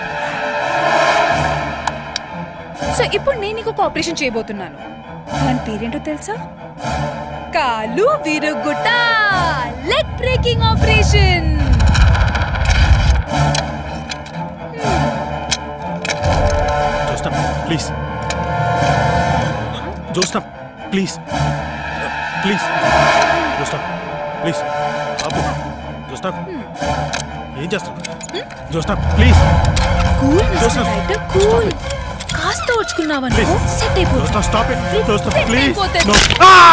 సో ఇప్పుడు నేను నీకు ఒక ఆపరేషన్ చేయబోతున్నాను దాని పేరేంటో తెలుసా కాలు విరుగుట leg breaking operation Jyotsna please Jyotsna please please Jyotsna please బాబు జోస్నా ఏం చేస్తున్నావు Jyotsna please cool Jyotsna writer cool కాస్త ఓర్చుకున్నావనుకో సెట్ అయిపోతుంది Jyotsna stop it Jyotsna Set please అయిపోతుంది. No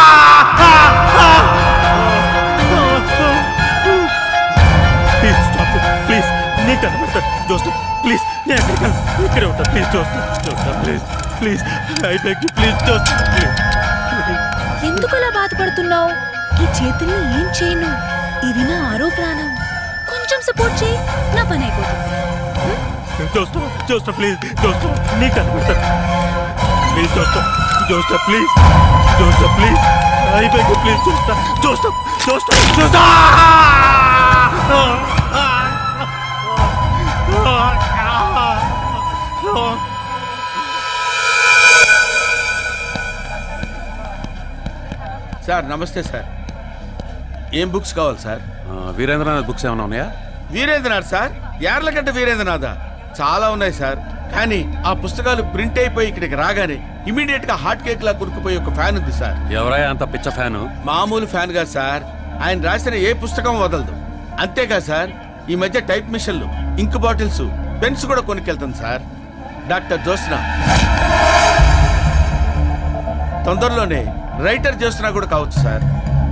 please stop it please నీకు కనబడతా జోస్నా ప్లీజ్ నేను ఎక్కడికి వెళ్ళను. ఇక్కడే ఉంటా please Jyotsna Jyotsna please please I beg you please Jyotsna please ఎందుకు అలా బాధపడుతున్నావు ఈ చేతుల్ని ఏం చేయను ఇవి నా ఆరో ప్రాణం కొంచెం సపోర్ట్ చేయి నా పని అయిపోతుంది హ్మ్? దోస్తా దోస్తా ప్లీజ్ దోస్తా నీకు కనిపెడతాను ప్లీజ్ దోస్తా దోస్తా ప్లీజ్ దోస్తా ప్లీజ్ అయిపోయి ప్లీజ్ దోస్తా దోస్తా దోస్తా దోస్తా సార్ నమస్తే సార్ ఏం బుక్స్ కావాలి సార్ వీరేంద్రనాథ్ బుక్స్ ఏమైనా ఉన్నాయా వీరేంద్రనాథ్ సార్ యార్లగడ్డ వీరేంద్రనాథ చాలా ఉన్నాయి సార్ కానీ ఆ పుస్తకాలు ప్రింట్ అయిపోయి ఇక్కడికి రాగానే ఇమీడియట్ గా హాట్ కేక్ లా కొనుక్కుపోయి ఒక ఫ్యాన్ ఉంది సార్ ఎవరయ్యా అంత పిచ్చ ఫ్యాను మామూలు ఫ్యాన్ గా సార్ ఆయన రాసిన ఏ పుస్తకం వదలదు అంతేగా సార్ ఈ మధ్య టైప్ మిషన్లు ఇంక్ బాటిల్స్ పెన్స్ కూడా కొనుక్కెళ్తాం సార్ డాక్టర్ జోస్న తొందరలోనే రైటర్ జోస్న కూడా కావచ్చు సార్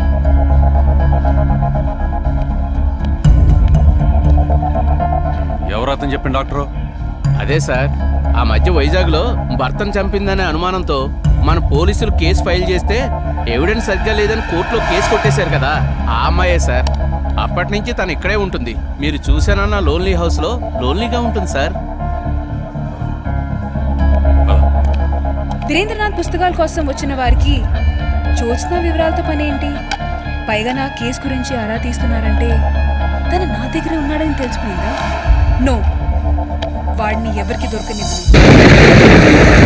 ఎవరు అతను చెప్పిన డాక్టరు అదే సార్ ఆ మధ్య వైజాగ్లో భర్తను చంపిందనే అనుమానంతో మన పోలీసులు కేసు ఫైల్ చేస్తే ఎవిడెన్స్ సరిగ్గా లేదని కోర్టులో కేసు కొట్టేశారు కదా ఆ అమ్మాయే సార్ అప్పటి నుంచి తను ఇక్కడే ఉంటుంది మీరు చూసానన్న లోన్లీ హౌస్లో లోన్లీగా ఉంటుంది సార్ వీరేంద్రనాథ్ పుస్తకాల కోసం వచ్చిన వారికి జ్యోత్స్న వివరాలతో పనేంటి పైగా నా కేసు గురించి ఆరా తీస్తున్నారంటే తను నా దగ్గర ఉన్నాడని తెలిసిపోయిందా నో వాడిని ఎవరికి దొరకనివ్వను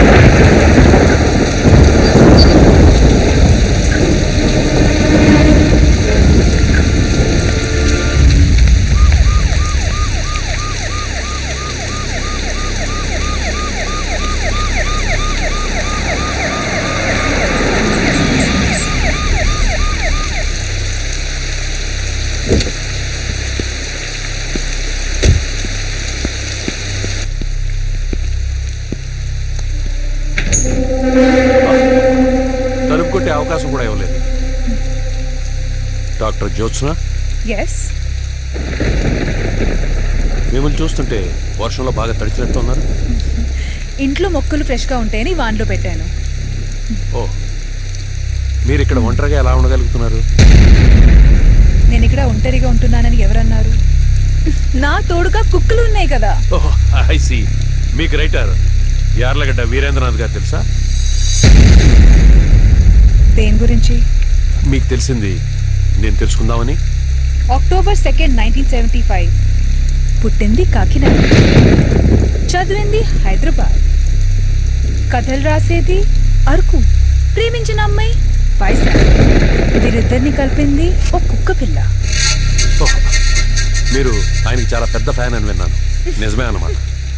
తలుపు కొట్టే అవకాశం కూడా ఇవ్వలేదు డాక్టర్ జ్యోత్స్న ఎస్ మిమ్మల్ని చూస్తుంటే వర్షంలో బాగా తడిచినట్టు ఉన్నారు ఇంట్లో మొక్కలు ఫ్రెష్గా ఉంటాయని వాన్లో పెట్టాను ఓ మీరు ఇక్కడ ఒంటరిగా ఎలా ఉండగలుగుతున్నారు నేను ఇక్కడ ఒంటరిగా ఉంటున్నానని ఎవరన్నారు నా తోడుగా కుక్కలు ఉన్నాయి కదా ఓహ్ ఐ సి మీకు రైటర్ యార్లగడ్డ వీరేంద్రనాథ్ గారు తెలుసా దేని గురించి మీకు తెలిసింది నేను తెలుసుకుందామని October second nineteen seventy five పుట్టింది కాకినాడ చదివింది హైదరాబాద్ కథలు రాసేది అరకు ప్రేమించిన అమ్మాయి వైజాగ్ వీరిద్దరిని కలిపింది ఓ కుక్క పిల్ల ఓహ్, మీరు ఆయనకి చాలా పెద్ద ఫ్యాన్ అని విన్నాను నిజమే అన్నమాట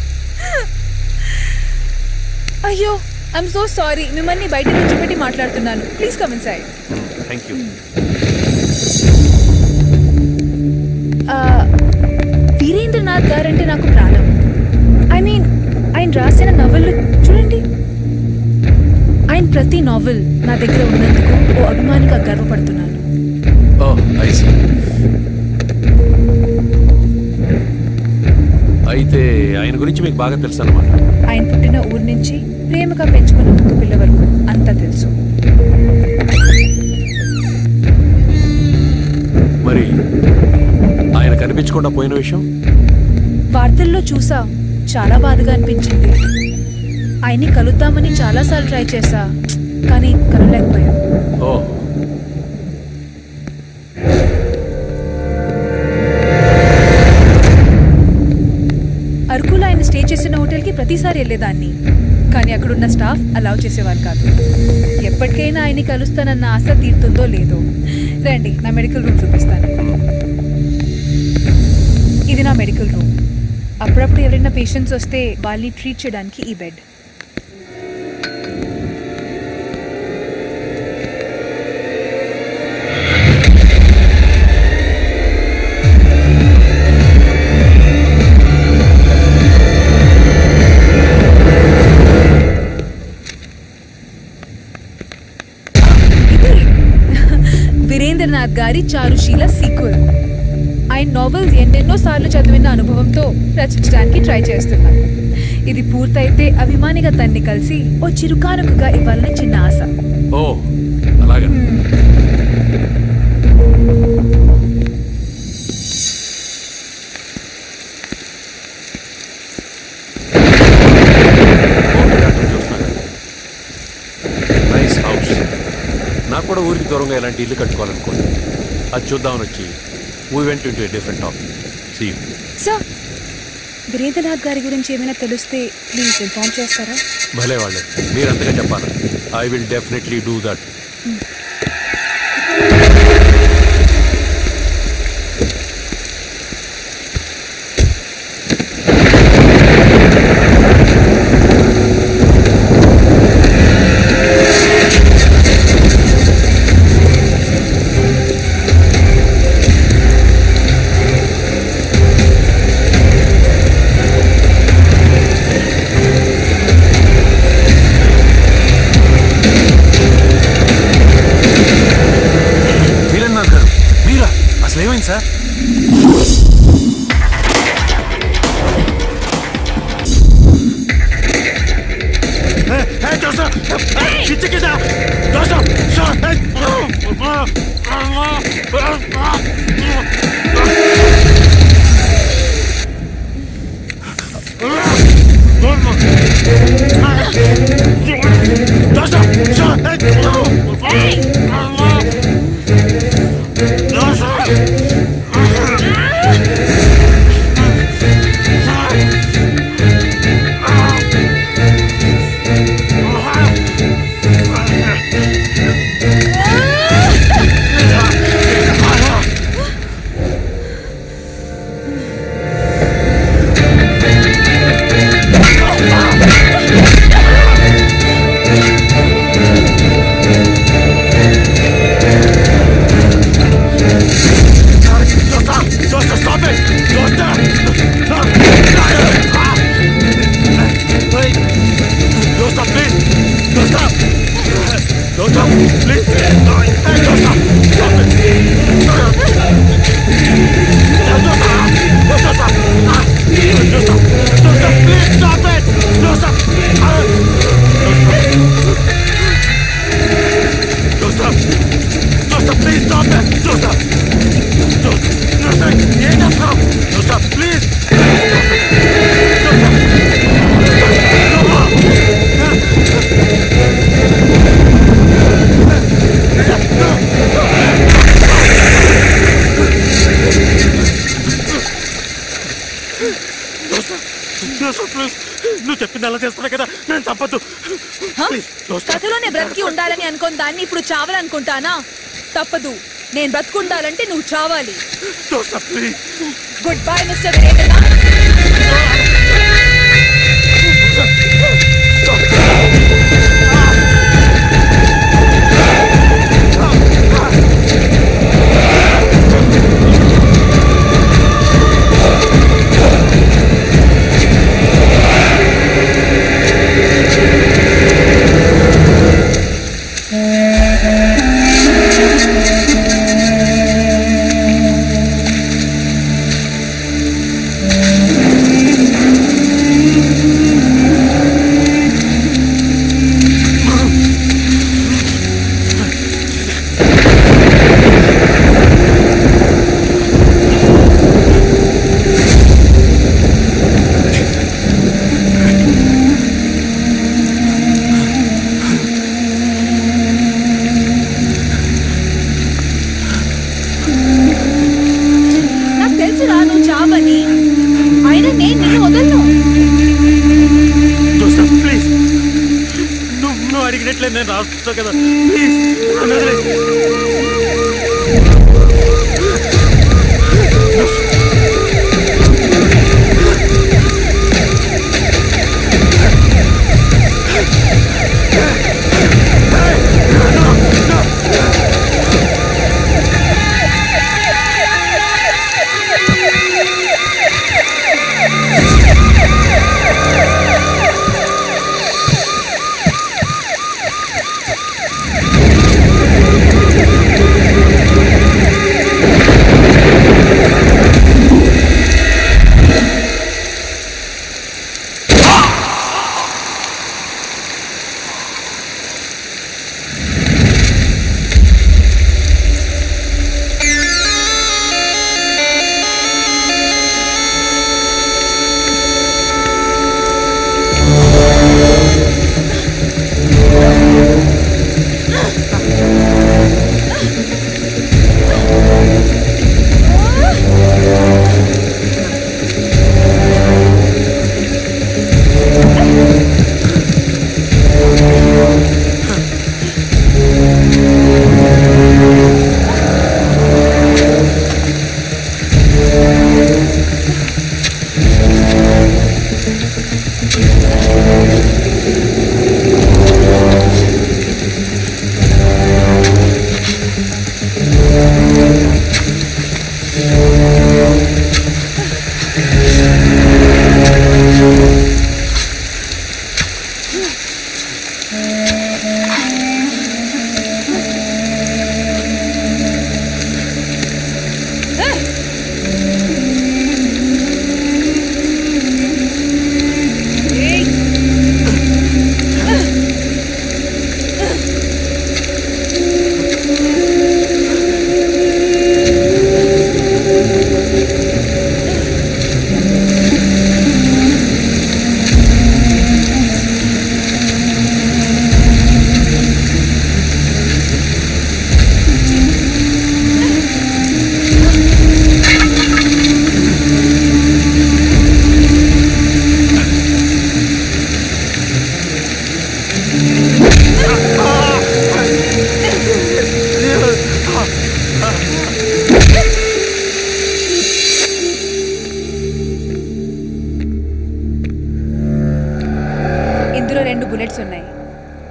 అయ్యో ఐఎమ్ సో సారీ మిమ్మల్ని బయట కూర్చోబెట్టి మాట్లాడుతున్నాను please come inside thank you Virendranath గారంటే నాకు ప్రాణం ఐ మీన్ ఆయన రాసిన నవళ్ళు చూడండి ఆయన ప్రతి నావెల్ నా దగ్గర ఉన్నందుకు ఓ అభిమానిగా గర్వపడుతున్నాను ఓ ఐ సి అయితే ఆయన గురించి మీకు బాగా తెలుసు అన్నమాట ఆయన పుట్టిన ఊరు నుంచి ప్రేమగా పెంచుకున్న కుక్క పిల్ల వరకు అంతా తెలుసు మరి ఆయన కనిపించకుండా పోయిన విషయం వార్తల్లో చూసా చాలా బాధగా అనిపించింది ఆయన్ని కలుద్దామని చాలాసార్లు ట్రై చేశా కానీ కలవలేకపోయా ఓ అరకులో ఆయన స్టే చేసిన హోటల్కి ప్రతిసారి వెళ్ళేదాన్ని కానీ అక్కడున్న స్టాఫ్ అలౌ చేసేవారు కాదు ఎప్పటికైనా ఆయన్ని కలుస్తానన్న ఆశ తీరుతుందో లేదో రండి నా మెడికల్ రూమ్ చూపిస్తాను ఇది నా మెడికల్ రూమ్ అప్పుడప్పుడు ఎవరైనా పేషెంట్స్ వస్తే వాళ్ళని ట్రీట్ చేయడానికి ఈ బెడ్ వీరేంద్రనాథ్ గారి చారుశీల సీక్వెల్ ఆయన నావెల్స్ ఎన్నెన్నో సార్లు చదివిన అనుభవంతో రచించడానికి ట్రై చేస్తున్నాను ఇది పూర్తయితే అభిమానిగా తన్ని కలిసి ఓ చిరుకానుకగా ఇవ్వాలని చిన్న ఆశ ఓ అలాగా దూరంగా ఎలాంటి ఇల్లు కట్టుకోవాలనుకోండి అది చూద్దామని వచ్చి we went into different topic see sir Virendranath గారి గురించి ఏమైనా తెలిస్తే ప్లీజ్ ఇన్ఫార్మ్ చేస్తారా భలే వాళ్ళు మీరు అంతగా చెప్పాలి I will definitely do that Virendranath గారు మీరా అసలు ఏమైంది సార్ పిచ్చి కింద దోషం Stop it! Don't stop, please! Don't stop! Don't stop, please! Hey, don't stop! Stop it! Don't stop! Don't stop! Ah! Don't stop! Don't stop, please! Stop it! Don't stop! Ah! Don't stop! Don't stop, please! Stop it! Don't stop! Don't Don't stop! Enough now! Don't stop, please! Stop it! Don't stop! No more! Please నువ్వు చెప్పింది అలా చేస్తున్నా కదా నేను తప్పదు కథలోనే బ్రతికి ఉండాలని అనుకున్న దాన్ని ఇప్పుడు చావాలనుకుంటానా తప్పదు నేను బ్రతుకుండాలంటే నువ్వు చావాలి గుడ్ బై మిస్టర్ వీరేంద్రనాథ్ నాకు తెలుసురా నువ్వు చావని అయినా నేను నిన్ను వదలను ప్లీజ్ నువ్వు నువ్వు అడిగినట్లే నేను రాస్తా కదా ప్లీజ్ నన్ను వదిలేయ్. Stop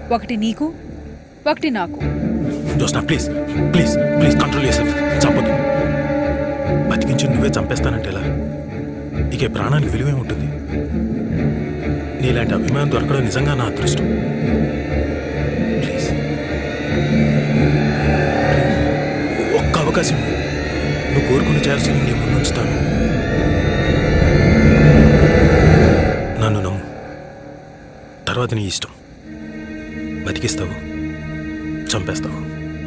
ఒకటి నీకు ఒకటి నాకు Jyotsna please please please control చేసే చంపదు బతికించి నువ్వే చంపేస్తానంటే ఎలా ఇక ఈ ప్రాణానికి విలువే ఉంటుంది నీలాంటి అభిమానం దొరకడం నిజంగా నా అదృష్టం ప్లీజ్ ఒక్క అవకాశం నువ్వు కోరుకున్న చేర్చుని నీ ముందు ఉంచుతాను నన్ను నమ్ము తర్వాత నీ ఇష్టం బతికిస్తావు చంపేస్తావు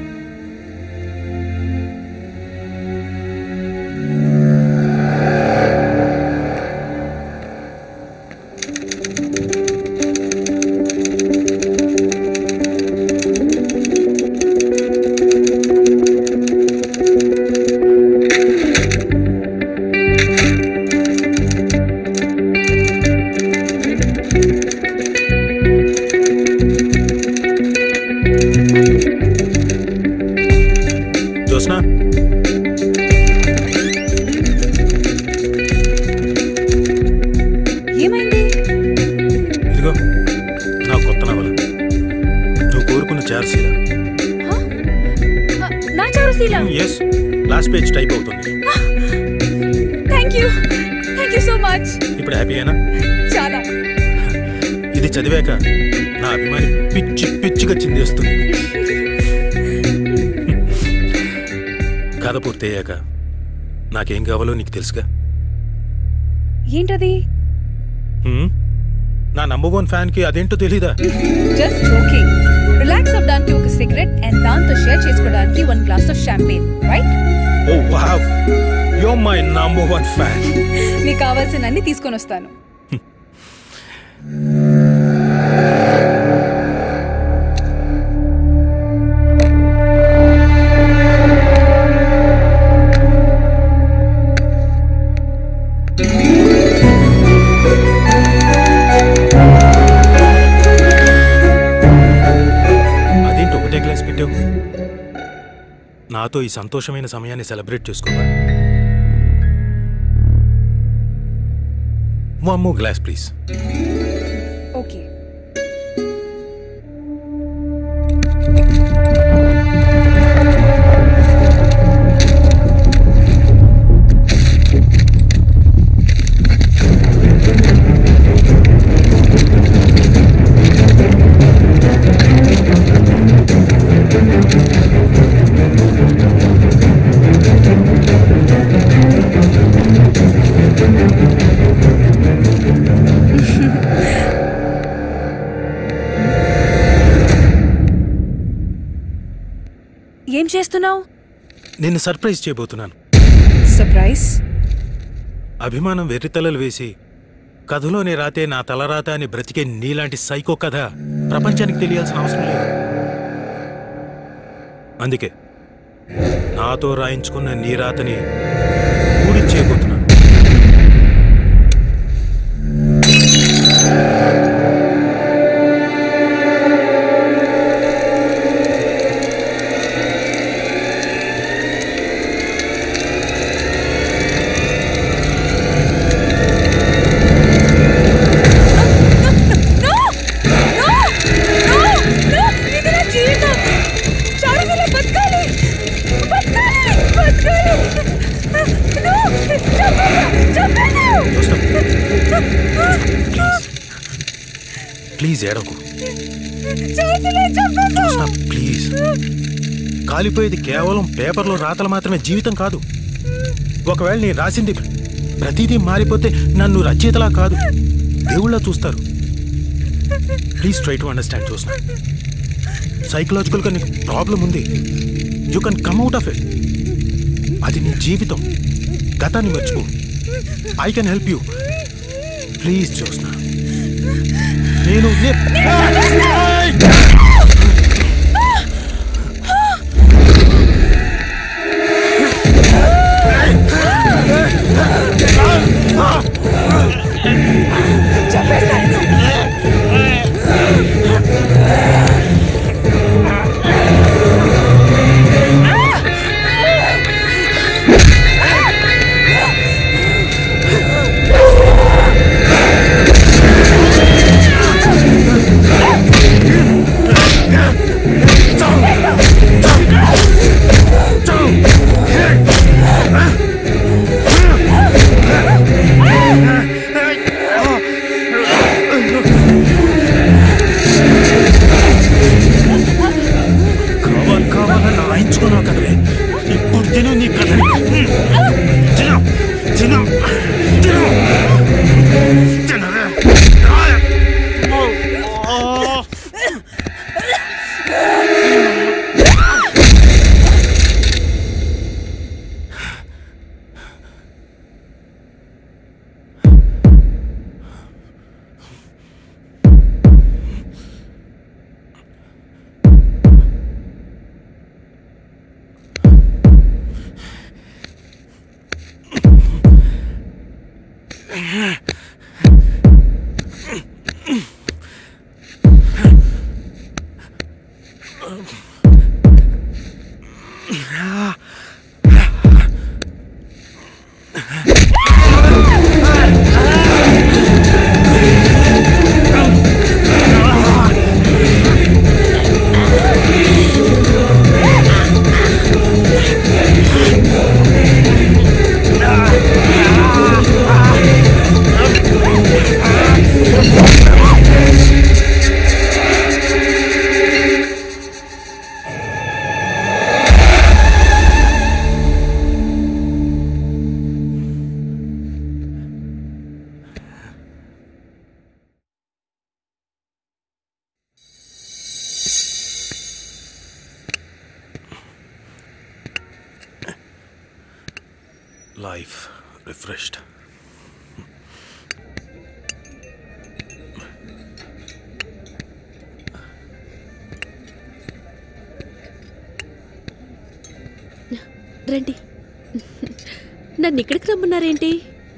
జోస్నా ఏమైంది ఇదిగో నా కొత్త నవల నువ్వు కోరుకున్న చార్సీలా నా Charusheela yes last page type అవుతుంది thank you thank you so much ఇప్పుడు హ్యాపీయేనా చాలా ఇది చదివాక నా అభిమాని పిచ్చి పిచ్చిగా చిందేస్తుంది కథ పూర్తయ్యాక నాకేం కావాలో నీకు తెలుసుగా ఏంటది హ్మ్? నా నంబర్ వన్ ఫ్యాన్ కి అదేంటో తెలీదా జస్ట్ జోకింగ్ రిలాక్స్ అవ్వడానికి ఒక సిగరెట్ అండ్ దాంతో షేర్ చేసుకోవడానికి one glass of champagne right oh wow yo my number one fan నీకు కావాల్సిన అన్ని తీసుకొని వస్తాను అదేంటి ఒకటే గ్లాస్ పెట్టావు నాతో ఈ సంతోషమైన సమయాన్ని సెలబ్రేట్ చేసుకోవా one more glass please okay ఏం చేస్తున్నావు నిన్ను సర్ప్రైజ్ చేయబోతున్నాను సర్ప్రైజ్ అభిమానం వెర్రితలలు వేసి కథలోనే రాతే నా తలరాత అని బ్రతికే నీలాంటి సైకో కథ ప్రపంచానికి తెలియాల్సిన అవసరం లేదు అందుకే నాతో రాయించుకున్న నీ రాతని ఊడిచ్చేయబోతున్నాను ఇది నా జీవితం చారుదల బతకాలి బతకాలి బతకాలి No! చంపేశావు! చంపేశావు! ప్లీజ్ ఏడకు చారుదల చంపేశావు! ప్లీజ్ కాలిపోయేది కేవలం పేపర్లో రాతలు మాత్రమే జీవితం కాదు ఒకవేళ నీ రాసింది ప్రతిదీ మారిపోతే నన్ను రచయితలా కాదు దేవుళ్ళ చూస్తారు ప్లీజ్ ట్రై టు అండర్స్టాండ్ చూసిన సైకలాజికల్గా నీకు ప్రాబ్లం ఉంది you can come out of it అది నీ జీవితం గతాన్ని మర్చిపో I can help you please చూసిన నేను నే- Ah! Life refreshed. రండి నన్ను ఇక్కడికి రమ్మన్నారేంటి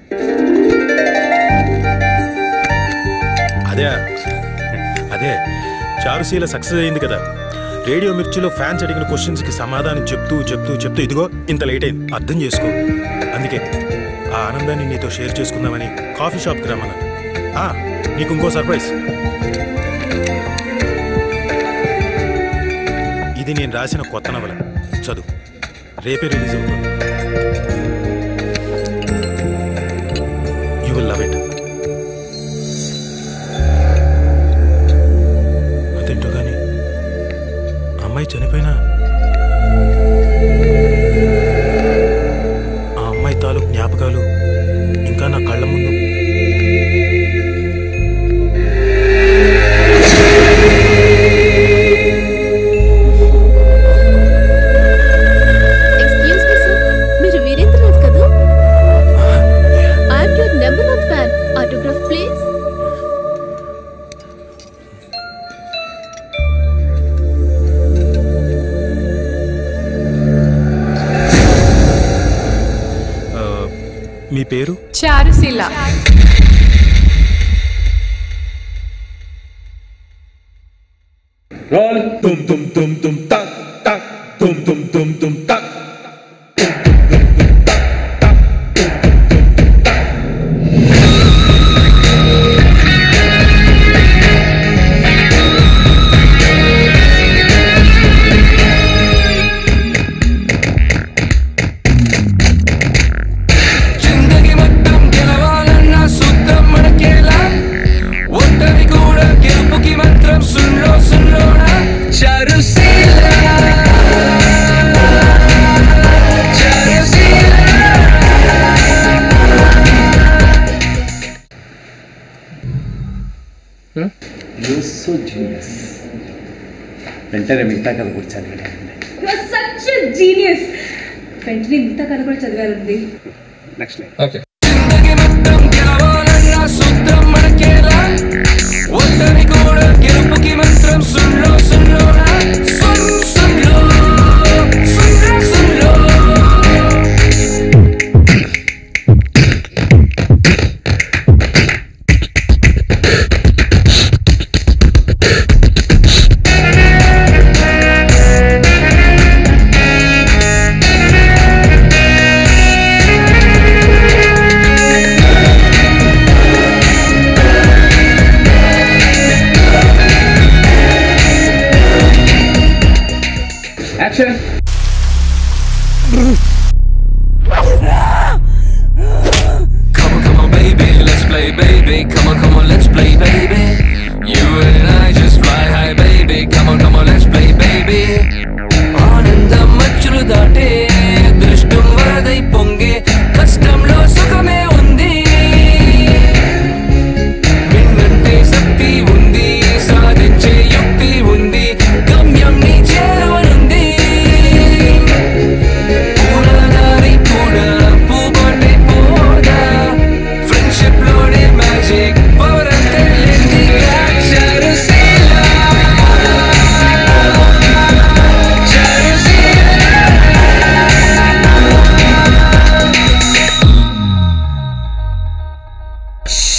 అదే అదే చారుశీల సక్సెస్ అయింది కదా రేడియో మిర్చిలో ఫ్యాన్స్ అడిగిన క్వశ్చన్స్ కి సమాధానం చెప్తూ చెప్తూ చెప్తూ ఇదిగో ఇంత లేట్ అయింది అర్థం చేసుకో అందుకే ఆ ఆనందాన్ని నీతో షేర్ చేసుకుందామని కాఫీ షాప్కి రమ్మన్నాను ఆ, నీకు ఇంకో సర్ప్రైజ్ ఇది నేను రాసిన కొత్త నవల చదువు రేపే రిలీజ్ అవుతుంది యూ విల్ లవ్ ఇట్ అదేంటో కానీ అమ్మాయి చనిపోయినా ఆ అమ్మాయి తాలూకు జ్ఞాపకాలు ఇంకా నా కళ్ళ ముందు ఎక్స్క్యూజ్ మీ సార్ మీరు వీరేంద్రనాథ్ కదా I'm your number one fan autograph please ఆ, మీ పేరు Charusheela Roll. Tum tum tum tum tak tak. Tum tum tum tum tak. జిందగీ మొత్తం గెలవాలన్న సూత్రం మనకేలా ఒంటరి కూడా గెలుపుకి మంత్రం సున్నో సున్నోనా చరుశీల సో జీనియస్ వెంటనే మిగతా కథ కూడా చదివాను సచ్ జీనియస్ వెంటనే మిగతా కథ కూడా చదివారండి నెక్స్ట్ లైన్ ఓకే జిందగీ మొత్తం గెలవాలన్న సూత్రం మనకేలా ఒంటరి కూడా గెలుపుకి మంత్రం సున్నో సున్నోనా సున్ సున్నో సున్నో సున్నో Thank ష్.